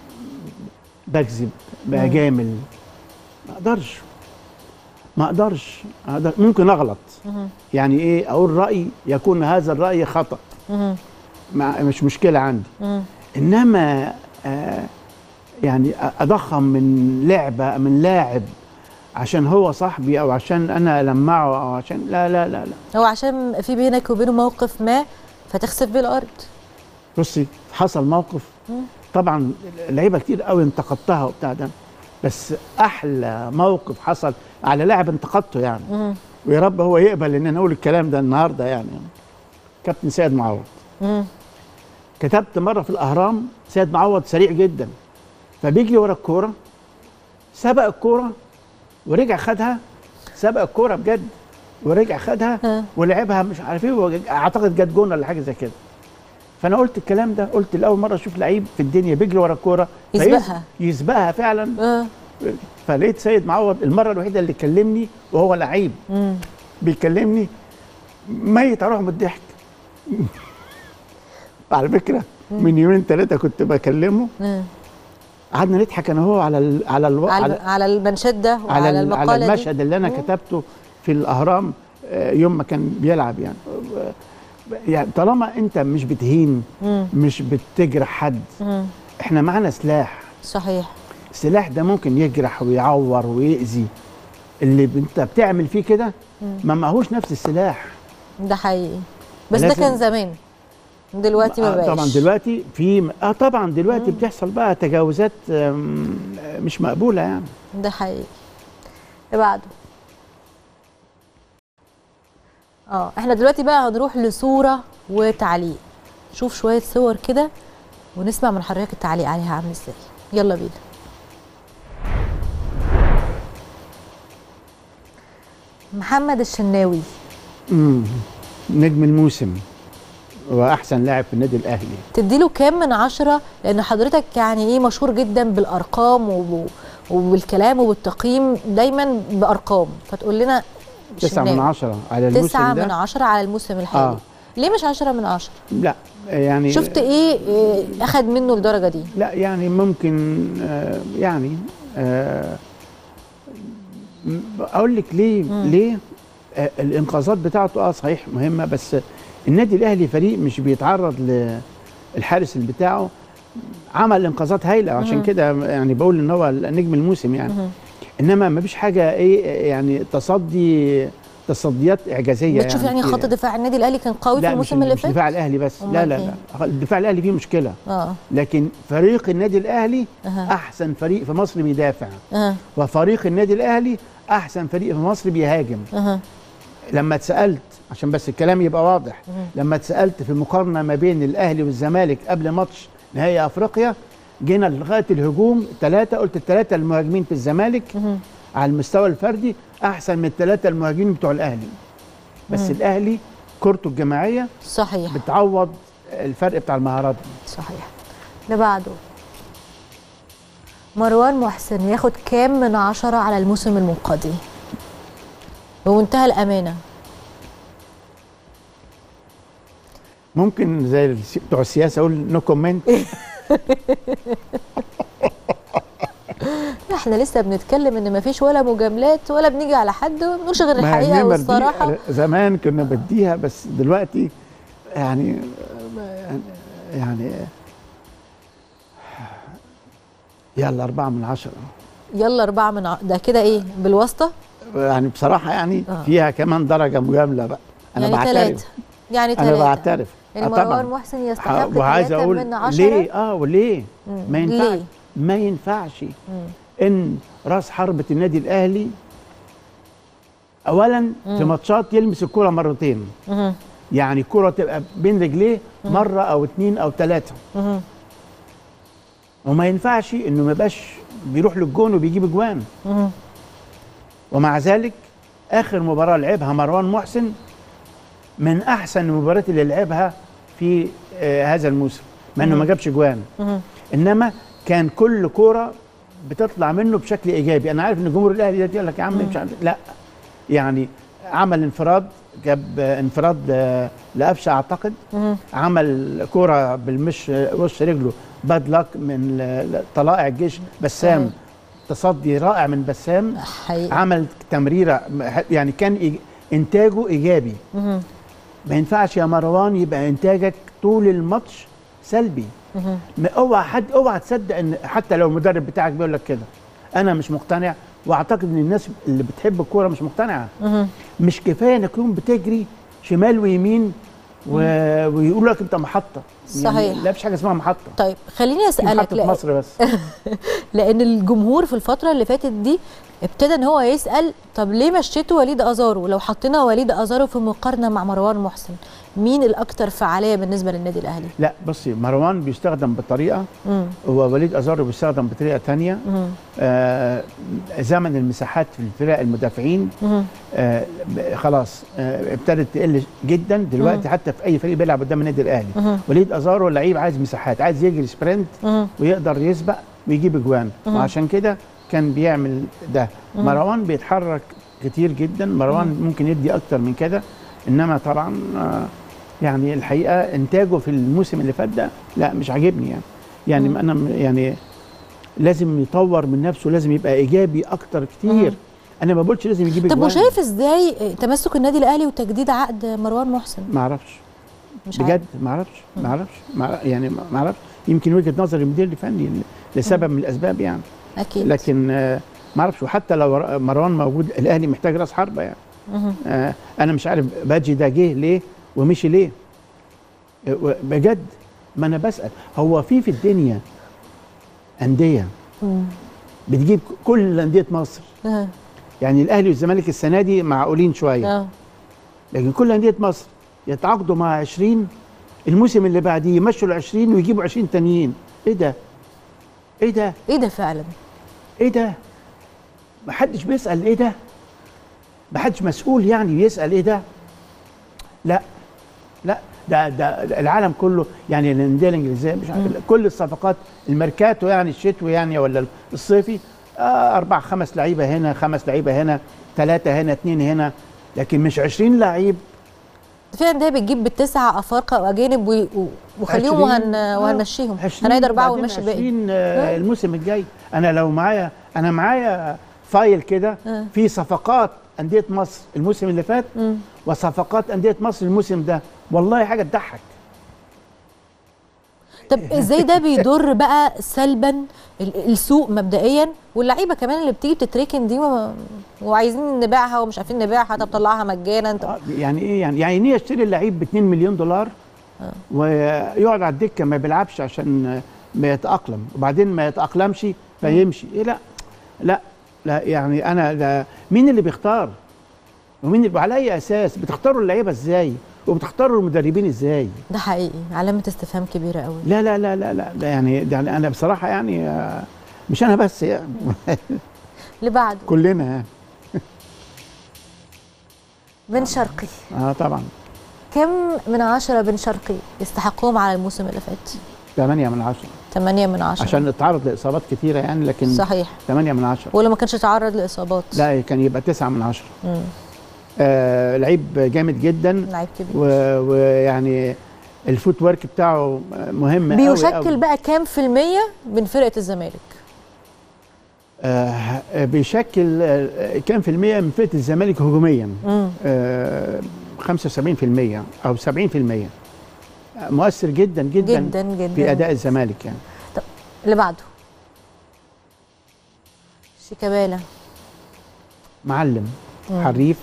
بكذب بجامل ما اقدرش ما اقدرش أقدر ممكن اغلط مم. يعني ايه اقول راي يكون هذا الراي خطا مم. مع مش مشكله عندي مم. انما آه يعني اضخم من لعبه من لاعب عشان هو صاحبي او عشان انا المعه او عشان لا لا لا لا هو عشان في بينك وبينه موقف ما فتخسف بيه الارض بصي حصل موقف مم. طبعا لعيبه كتير قوي انتقدتها وبتاع ده بس احلى موقف حصل على لاعب انتقدته يعني مم. ويا رب هو يقبل ان انا اقول الكلام ده النهارده يعني كابتن سيد معوض مم. كتبت مره في الاهرام سيد معوض سريع جدا فبيجري ورا الكوره سبق الكوره ورجع خدها سبق الكوره بجد ورجع خدها ها. ولعبها مش عارف ايه وج- اعتقد جت جون ولا حاجه زي كده فانا قلت الكلام ده قلت لاول مره اشوف لعيب في الدنيا بيجري ورا الكوره فيس- يسبقها. يسبقها فعلا اه فلقيت سيد معوض المره الوحيده اللي كلمني وهو لعيب مم. بيكلمني ميت اروح من الضحك على فكره من يومين ثلاثه كنت بكلمه مم. قعدنا نضحك انا وهو على ال على الو... على, على على المنشد ده وعلى على, ال- المقاله على دي المشهد اللي انا كتبته في الاهرام آه، يوم ما كان بيلعب يعني آه، يعني طالما انت مش بتهين مم. مش بتجرح حد مم. احنا معانا سلاح صحيح السلاح ده ممكن يجرح ويعور ويأذي اللي ب- انت بتعمل فيه كده ما معهوش نفس السلاح ده حقيقي بس ده لازم- كان زمان دلوقتي ما آه، بقاش طبعا دلوقتي في اه طبعا دلوقتي بتحصل بقى تجاوزات آم، مش مقبوله يعني ده حقيقي اللي بعده اه احنا دلوقتي بقى هنروح لصورة وتعليق شوف شوية صور كده ونسمع من حضرتك التعليق عليها عامل ازاي يلا بينا محمد الشناوي مم. نجم الموسم واحسن لاعب في النادي الاهلي تديله كام من عشرة لان حضرتك يعني ايه مشهور جدا بالارقام وب- وبالكلام وبالتقييم دايما بارقام فتقول لنا تسعة من الشناوي. عشرة على الموسم تسعة ده من عشرة على الموسم الحالي آه. ليه مش عشرة من عشرة لا يعني شفت ايه إيه اخد منه الدرجة دي لا يعني ممكن آه يعني آه م- اقول لك ليه ليه آه الانقاذات بتاعته اه صحيح مهمه بس النادي الاهلي فريق مش بيتعرض للحارس اللي بتاعه عمل انقاذات هايله عشان كده يعني بقول ان هو نجم الموسم يعني انما ما فيش حاجه ايه يعني تصدي تصديات اعجازيه بتشوف يعني كتير خط دفاع النادي الاهلي كان قوي في لا مش, الموسم اللي مش فات دفاع الاهلي بس لا أمال لا إيه؟ لا الدفاع الاهلي فيه مشكله اه لكن فريق النادي الاهلي أها. احسن فريق في مصر بيدافع اه وفريق النادي الاهلي احسن فريق في مصر بيهاجم اه لما اتسالت عشان بس الكلام يبقى واضح لما اتسالت في المقارنه ما بين الاهلي والزمالك قبل ماتش نهائي افريقيا جينا لغايه الهجوم ثلاثه قلت الثلاثه المهاجمين في الزمالك على المستوى الفردي احسن من الثلاثه المهاجمين بتوع الاهلي بس الاهلي كورته الجماعيه صحيح بتعوض الفرق بتاع المهارات دي صحيح اللي بعده مروان محسن ياخد كام من عشرة على الموسم المنقضي بمنتهى الأمانة ممكن زي الس- بتوع السياسه اقول نو كومنت احنا لسه بنتكلم ان مفيش ولا مجاملات ولا بنيجي على حد وما بنقولش غير ما الحقيقة النمر والصراحة دي زمان كنا بديها بس دلوقتي يعني يعني يلا أربعة من عشرة يلا أربعة من ع... ده كده إيه بالواسطة يعني بصراحة يعني آه. فيها كمان درجة مجاملة بقى أنا يعني بعترف ثلاثة يعني أنا ثلاثة بعترف يعني آه مروان طبعا محسن ح- يستحق وعايز ثلاثة أقول من عشرة ليه اه وليه مم. ما ينفعش ليه؟ ما ينفعش ان راس حربة النادي الاهلي اولا في ماتشات يلمس الكرة مرتين مهم. يعني الكرة تبقى بين رجليه مرة او اتنين او تلاتة مهم. وما ينفعش انه ما يبقاش بيروح للجون وبيجيب اجوان مهم. ومع ذلك اخر مباراة لعبها مروان محسن من احسن المباريات اللي لعبها في آه هذا الموسم مع انه ما جابش جوان مهم. انما كان كل كوره بتطلع منه بشكل ايجابي انا عارف ان جمهور الاهلي ده يقول لك يا عم مش عارف لا يعني عمل انفراد جاب آه، انفراد آه، لقفشه اعتقد مهم. عمل كوره بالمش وش رجله باد لك من ل- طلائع الجيش بسام صحيح. تصدي رائع من بسام حقيقي عمل تمريره يعني كان إيج- انتاجه ايجابي مهم. ما ينفعش يا مروان يبقى انتاجك طول الماتش سلبي مهم. ما اوعى حد اوعى تصدق ان حتى لو المدرب بتاعك بيقول لك كده انا مش مقتنع واعتقد ان الناس اللي بتحب الكوره مش مقتنعه مهم. مش كفايه انك تكون بتجري شمال ويمين و... ويقول لك انت محطه صحيح. يعني لا مفيش حاجه اسمها محطه طيب خليني في اسالك محطه لأ- مصر بس لان الجمهور في الفتره اللي فاتت دي ابتدى ان هو يسال طب ليه مشيتوا وليد ازارو لو حطينا وليد ازارو في مقارنه مع مروان محسن مين الاكثر فعاليه بالنسبه للنادي الاهلي لا بصي مروان بيستخدم بطريقه امم ووليد ازارو بيستخدم بطريقه تانية امم آه زمن المساحات في الفرق المدافعين امم آه ب- خلاص آه ابتدت تقل جدا دلوقتي حتى في اي فريق بيلعب قدام النادي الاهلي مهم. وليد ازارو لعيب عايز مساحات عايز يجري سبرنت مهم. ويقدر يسبق ويجيب اجوان وعشان كده كان بيعمل ده مروان بيتحرك كتير جدا مروان ممكن يدي اكتر من كده انما طبعا آه يعني الحقيقه انتاجه في الموسم اللي فات ده لا مش عاجبني يعني يعني انا م- يعني لازم يطور من نفسه لازم يبقى ايجابي اكتر كتير مم. انا ما بقولش لازم يجيب طب أجوان. وشايف ازاي تمسك النادي الاهلي وتجديد عقد مروان محسن ما اعرفش مش عارف. بجد ما اعرفش ما اعرفش ما- يعني ما اعرفش يمكن وجهه نظر المدير الفني ل- لسبب من الاسباب يعني اكيد لكن آه، ما اعرفش وحتى لو ر- مروان موجود الاهلي محتاج راس حربه يعني مهم. آه، انا مش عارف باجي ده جه ليه ومشي ليه آه، و- بجد ما انا بسال هو في في الدنيا انديه مم. بتجيب كل انديه مصر آه. يعني الاهلي والزمالك السنه دي معقولين شويه اه لكن كل انديه مصر يتعاقدوا مع 20 الموسم اللي بعديه يمشوا ال 20 ويجيبوا 20 تانيين ايه ده؟ ايه ده؟ ايه ده فعلا ايه ده؟ ما حدش بيسال ايه ده؟ ما حدش مسؤول يعني بيسال ايه ده؟ لا لا ده ده العالم كله يعني الانديه الانجليزيه مش عارف كل الصفقات الميركاتو يعني الشتوي يعني ولا الصيفي آه اربع خمس لعيبه هنا خمس لعيبه هنا ثلاثه هنا اثنين هنا لكن مش 20 لعيب في انديه بتجيب بالتسعه افارقه واجانب وي- و- وخليهم 20 وهن آه، وهنمشيهم 20 هنقدر اربعه وبعدين ونمشي الباقي 20 آه، الموسم الجاي انا لو معايا انا معايا فايل كده آه. في صفقات انديه مصر الموسم اللي فات مم. وصفقات انديه مصر الموسم ده والله حاجه تضحك طب ازاي ده بيضر بقى سلبا ال- السوق مبدئيا واللعيبه كمان اللي بتيجي بتتركن دي وما- وعايزين نبيعها ومش عارفين نبيعها طب طلعها مجانا طب آه، يعني ايه يعني يعني ليه اشتري اللعيب ب 2 مليون دولار ويقعد على الدكه ما بيلعبش عشان ما يتاقلم وبعدين ما يتاقلمش فيمشي ايه لا لا لا يعني انا ده مين اللي بيختار ومين اللي وعلى اي اساس بتختاروا اللعيبه ازاي وبتختاروا المدربين ازاي ده حقيقي علامه استفهام كبيره قوي لا لا لا لا لا ده يعني ده يعني انا بصراحه يعني آه، مش انا بس يعني اللي بعده كلنا يعني بن شرقي اه طبعا كم من عشرة بن شرقي يستحقهم على الموسم اللي فات 8 من 10 8 من عشرة عشان اتعرض لاصابات كتيره يعني لكن صحيح 8 من 10 ولا ما كانش تعرض لاصابات لا كان يبقى 9 من 10 مم. آه لعيب جامد جدا لعيب كبير و- ويعني الفوت ورك بتاعه مهم قوي بيشكل قوي. بقى كام في المية من فرقة الزمالك؟ آه بيشكل آه كام في المية من فرقة الزمالك هجوميا مم. آه 75% أو 70% آه، مؤثر جدا جدا, جدا جدا في أداء الزمالك يعني اللي بعده شيكابالا معلم مم. حريف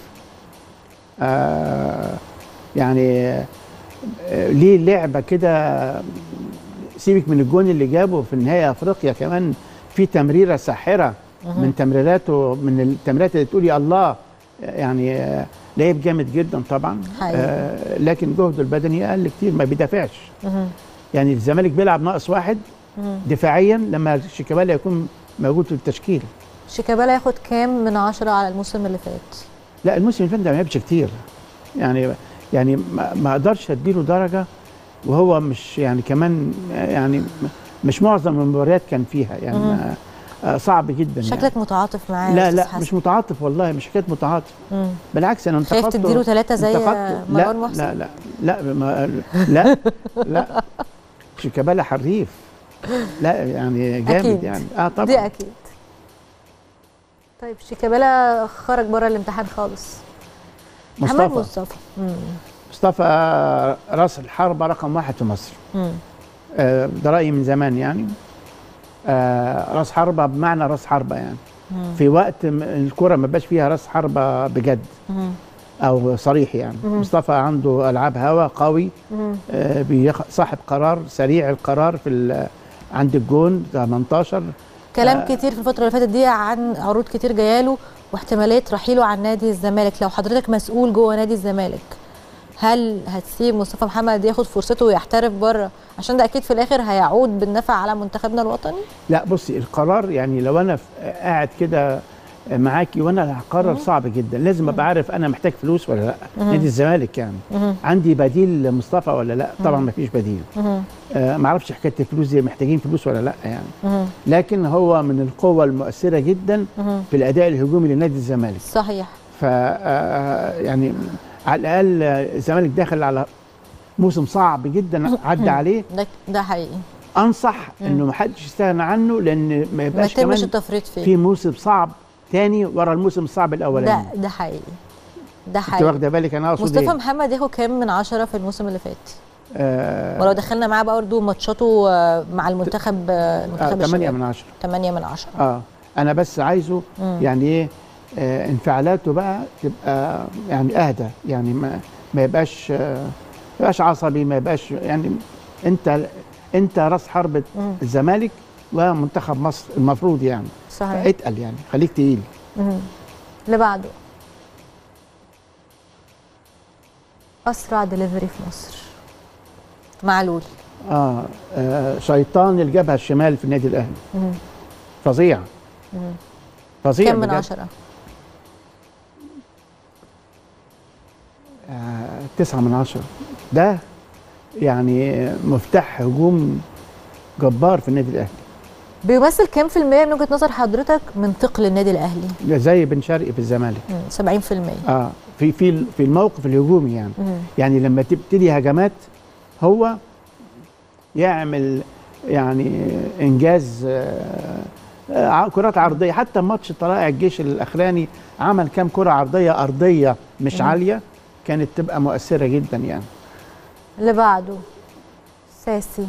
آه يعني آه ليه لعبة كده سيبك من الجون اللي جابه في نهاية أفريقيا كمان في تمريرة ساحرة من تمريراته من التمريرات اللي تقولي الله يعني آه، لعيب جامد جدا طبعا حقيقي. آه لكن جهده البدني اقل كتير ما بيدافعش مهم. يعني الزمالك بيلعب ناقص واحد مم. دفاعيا لما شيكابالا يكون موجود في التشكيل شيكابالا ياخد كام من عشرة على الموسم اللي فات؟ لا الموسم اللي فات ده ما لعبش كتير يعني يعني ما ما اقدرش اديله درجه وهو مش يعني كمان يعني مش معظم المباريات كان فيها يعني مم. ما- آه، صعب جدا يعني. شكلك متعاطف معاه يا لا أستاذ لا حسن. مش متعاطف والله مش حكايه متعاطف مم. بالعكس انا خايف انتقدته تديله ثلاثة زي انتقدته. مروان لا محسن؟ لا لا لا ما لا لا شيكابالا حريف لا يعني جامد أكيد. يعني اه طبعا دي أكيد طيب شيكابالا خرج بره الامتحان خالص محمد مصطفى مصطفى مم. مصطفى آه، راس الحربة رقم واحد في مصر مم. آه، ده رأيي من زمان يعني آه، راس حربة بمعنى راس حربة يعني مم. في وقت م- الكرة ما بقاش فيها راس حربة بجد مم. أو صريح يعني مم. مصطفى عنده ألعاب هوا قوي مم. آه، بيخ- صاحب قرار سريع القرار في ال- عند الجون 18 كلام آه. كتير في الفترة اللي فاتت دي عن عروض كتير جاياله واحتمالية رحيله عن نادي الزمالك لو حضرتك مسؤول جوه نادي الزمالك هل هتسيب مصطفى محمد ياخد فرصته ويحترف بره عشان ده اكيد في الاخر هيعود بالنفع على منتخبنا الوطني لا بصي القرار يعني لو انا ف- قاعد كده معاكي وانا اللي هقرر صعب جدا لازم ابقى عارف انا محتاج فلوس ولا لا نادي الزمالك يعني مهم. عندي بديل لمصطفى ولا لا طبعا ما فيش بديل مهم. آه ما اعرفش حكايه الفلوس دي محتاجين فلوس ولا لا يعني مهم. لكن هو من القوه المؤثره جدا مهم. في الاداء الهجومي لنادي الزمالك صحيح ف آه، يعني على الاقل آه، الزمالك داخل على موسم صعب جدا عدى عليه ده ده حقيقي انصح انه ما حدش يستغنى عنه لان ما ما يبقاش يتمش كمان التفريط فيه في موسم صعب تاني ورا الموسم الصعب الاولاني ده ده حقيقي ده انت حقيقي واخده بالك انا اقصد مصطفى ايه محمد ياخد كام من عشرة في الموسم اللي فات آه ولو دخلنا معاه بقى برضه ماتشاته آه، مع المنتخب آه، آه منتخب 8 الشباب من 10 8 من 10 اه انا بس عايزه مم. يعني ايه آه انفعالاته بقى تبقى يعني اهدى يعني ما ما يبقاش آه ما يبقاش عصبي ما يبقاش يعني انت انت راس حربة مم. الزمالك ومنتخب مصر المفروض يعني صحيح اتقل يعني خليك تقيل مم. اللي بعده اسرع دليفري في مصر معلول آه, اه شيطان الجبهه الشمال في النادي الاهلي مم. فظيع مم. فظيع كام من بجد. عشرة آه تسعة من عشرة ده يعني مفتاح هجوم جبار في النادي الاهلي بيمثل كام في المية من وجهة نظر حضرتك من ثقل النادي الأهلي؟ زي بن شرقي في الزمالك مم. 70 في المية اه في في في الموقف الهجومي يعني مم. يعني لما تبتدي هجمات هو يعمل يعني انجاز آه، آه، كرات عرضيه حتى ماتش طلائع الجيش الاخراني عمل كام كره عرضيه ارضيه مش مم. عاليه كانت تبقى مؤثره جدا يعني اللي بعده ساسي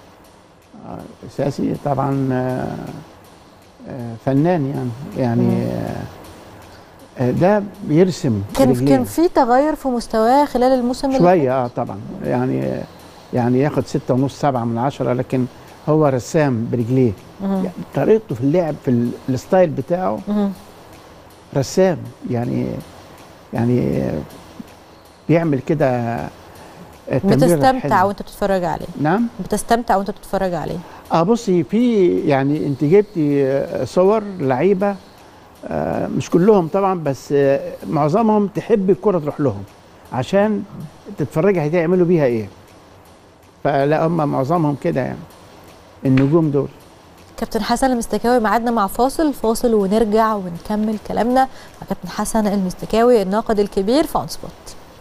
ساسي طبعا آه، آه، فنان يعني يعني آه، آه، ده بيرسم كان برجليه. كان في تغير في مستواه خلال الموسم اللي شويه اه طبعا يعني يعني ياخد ستة ونص سبعة من عشرة لكن هو رسام برجليه مم. يعني طريقته في اللعب في ال- الستايل بتاعه مم. رسام يعني يعني بيعمل كده التمريرة بتستمتع الحلوة. وانت بتتفرج عليه نعم بتستمتع وانت بتتفرج عليه اه بصي في يعني انت جبتي آه، صور لعيبه آه، مش كلهم طبعا بس آه، معظمهم تحب الكره تروح لهم عشان تتفرجي هتعملوا بيها ايه فلا هم معظمهم كده يعني النجوم دول كابتن حسن المستكاوي معادنا مع فاصل فاصل ونرجع ونكمل كلامنا مع كابتن حسن المستكاوي الناقد الكبير في اون سبوت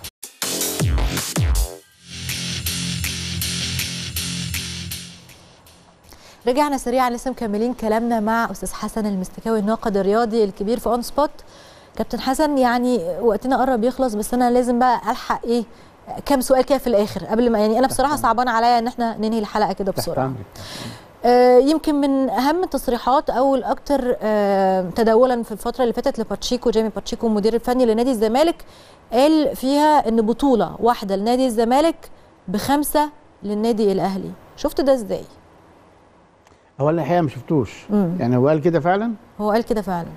رجعنا سريعا لسه مكملين كلامنا مع استاذ حسن المستكاوي الناقد الرياضي الكبير في اون سبوت كابتن حسن يعني وقتنا قرب يخلص بس انا لازم بقى الحق ايه كام سؤال كده في الاخر قبل ما يعني انا بصراحه صعبان عليا ان احنا ننهي الحلقه كده تحت بسرعه امرك آه، يمكن من اهم التصريحات او الاكثر آه، تداولا في الفتره اللي فاتت لباتشيكو جيمي باتشيكو المدير الفني لنادي الزمالك قال فيها ان بطوله واحده لنادي الزمالك بخمسه للنادي الاهلي شفت ده ازاي هو أنا الحقيقه ما شفتوش مم. يعني هو قال كده فعلا هو قال كده فعلا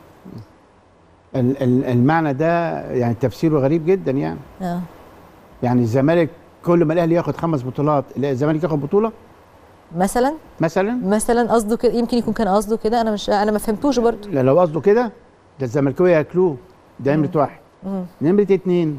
ال- ال- المعنى ده يعني تفسيره غريب جدا يعني اه يعني الزمالك كل ما الاهلي ياخد خمس بطولات لا، الزمالك ياخد بطوله مثلا مثلا مثلا قصده كده يمكن يكون كان قصده كده انا مش انا ما فهمتوش برضه لا، لو قصده كده ده الزملكاويه ياكلوه ده نمره واحد مم. نمره اتنين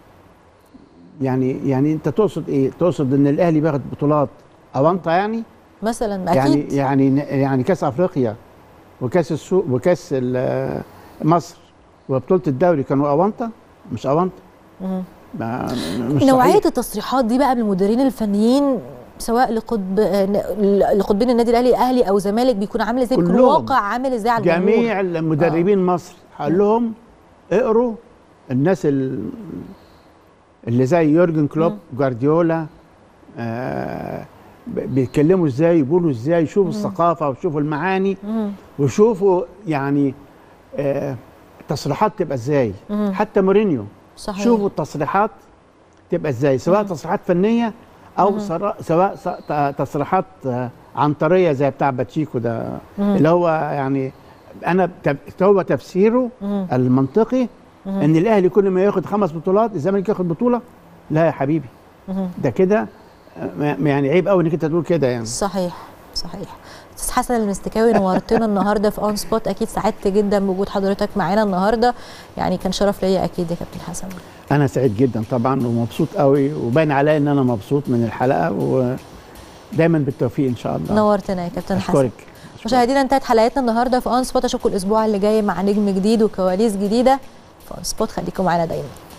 يعني يعني انت تقصد ايه؟ تقصد ان الاهلي بياخد بطولات اونطه يعني؟ مثلا يعني اكيد يعني يعني كاس افريقيا وكاس السوق وكاس ال- مصر وبطوله الدوري كانوا اونطه مش اونطه مم. ما- مش نوعيه صحيح. التصريحات دي بقى من المديرين الفنيين سواء لقطب آه، لقطبين النادي الاهلي اهلي او زمالك بيكون عامل ازاي بيكون كلهم. الواقع عامل ازاي على الجمهور جميع المدربين مصر هقول لهم اقروا الناس ال- اللي زي يورجن كلوب جوارديولا آه ب- بيتكلموا ازاي يقولوا ازاي شوفوا الثقافه وشوفوا المعاني مم. وشوفوا يعني آه تصريحات تبقى ازاي مم. حتى مورينيو صحيح شوفوا التصريحات تبقى ازاي سواء تصريحات فنيه او سرا- سواء س- ت- تصريحات آه، عنتريه زي بتاع باتشيكو ده مم. اللي هو يعني انا تب- هو تفسيره مم. المنطقي ان الاهلي كل ما ياخد خمس بطولات الزمالك ياخد بطوله لا يا حبيبي مم. ده كده آه، ما- يعني عيب قوي انك انت تقول كده يعني صحيح صحيح استاذ حسن المستكاوي نورتنا النهارده في اون سبوت اكيد سعدت جدا بوجود حضرتك معانا النهارده يعني كان شرف ليا اكيد يا كابتن حسن انا سعيد جدا طبعا ومبسوط قوي وباين عليا ان انا مبسوط من الحلقه ودايما بالتوفيق ان شاء الله نورتنا يا كابتن حسن اشكرك مشاهدينا انتهت حلقتنا النهارده في اون سبوت اشوفكم الاسبوع اللي جاي مع نجم جديد وكواليس جديده في اون سبوت خليكم معانا دايما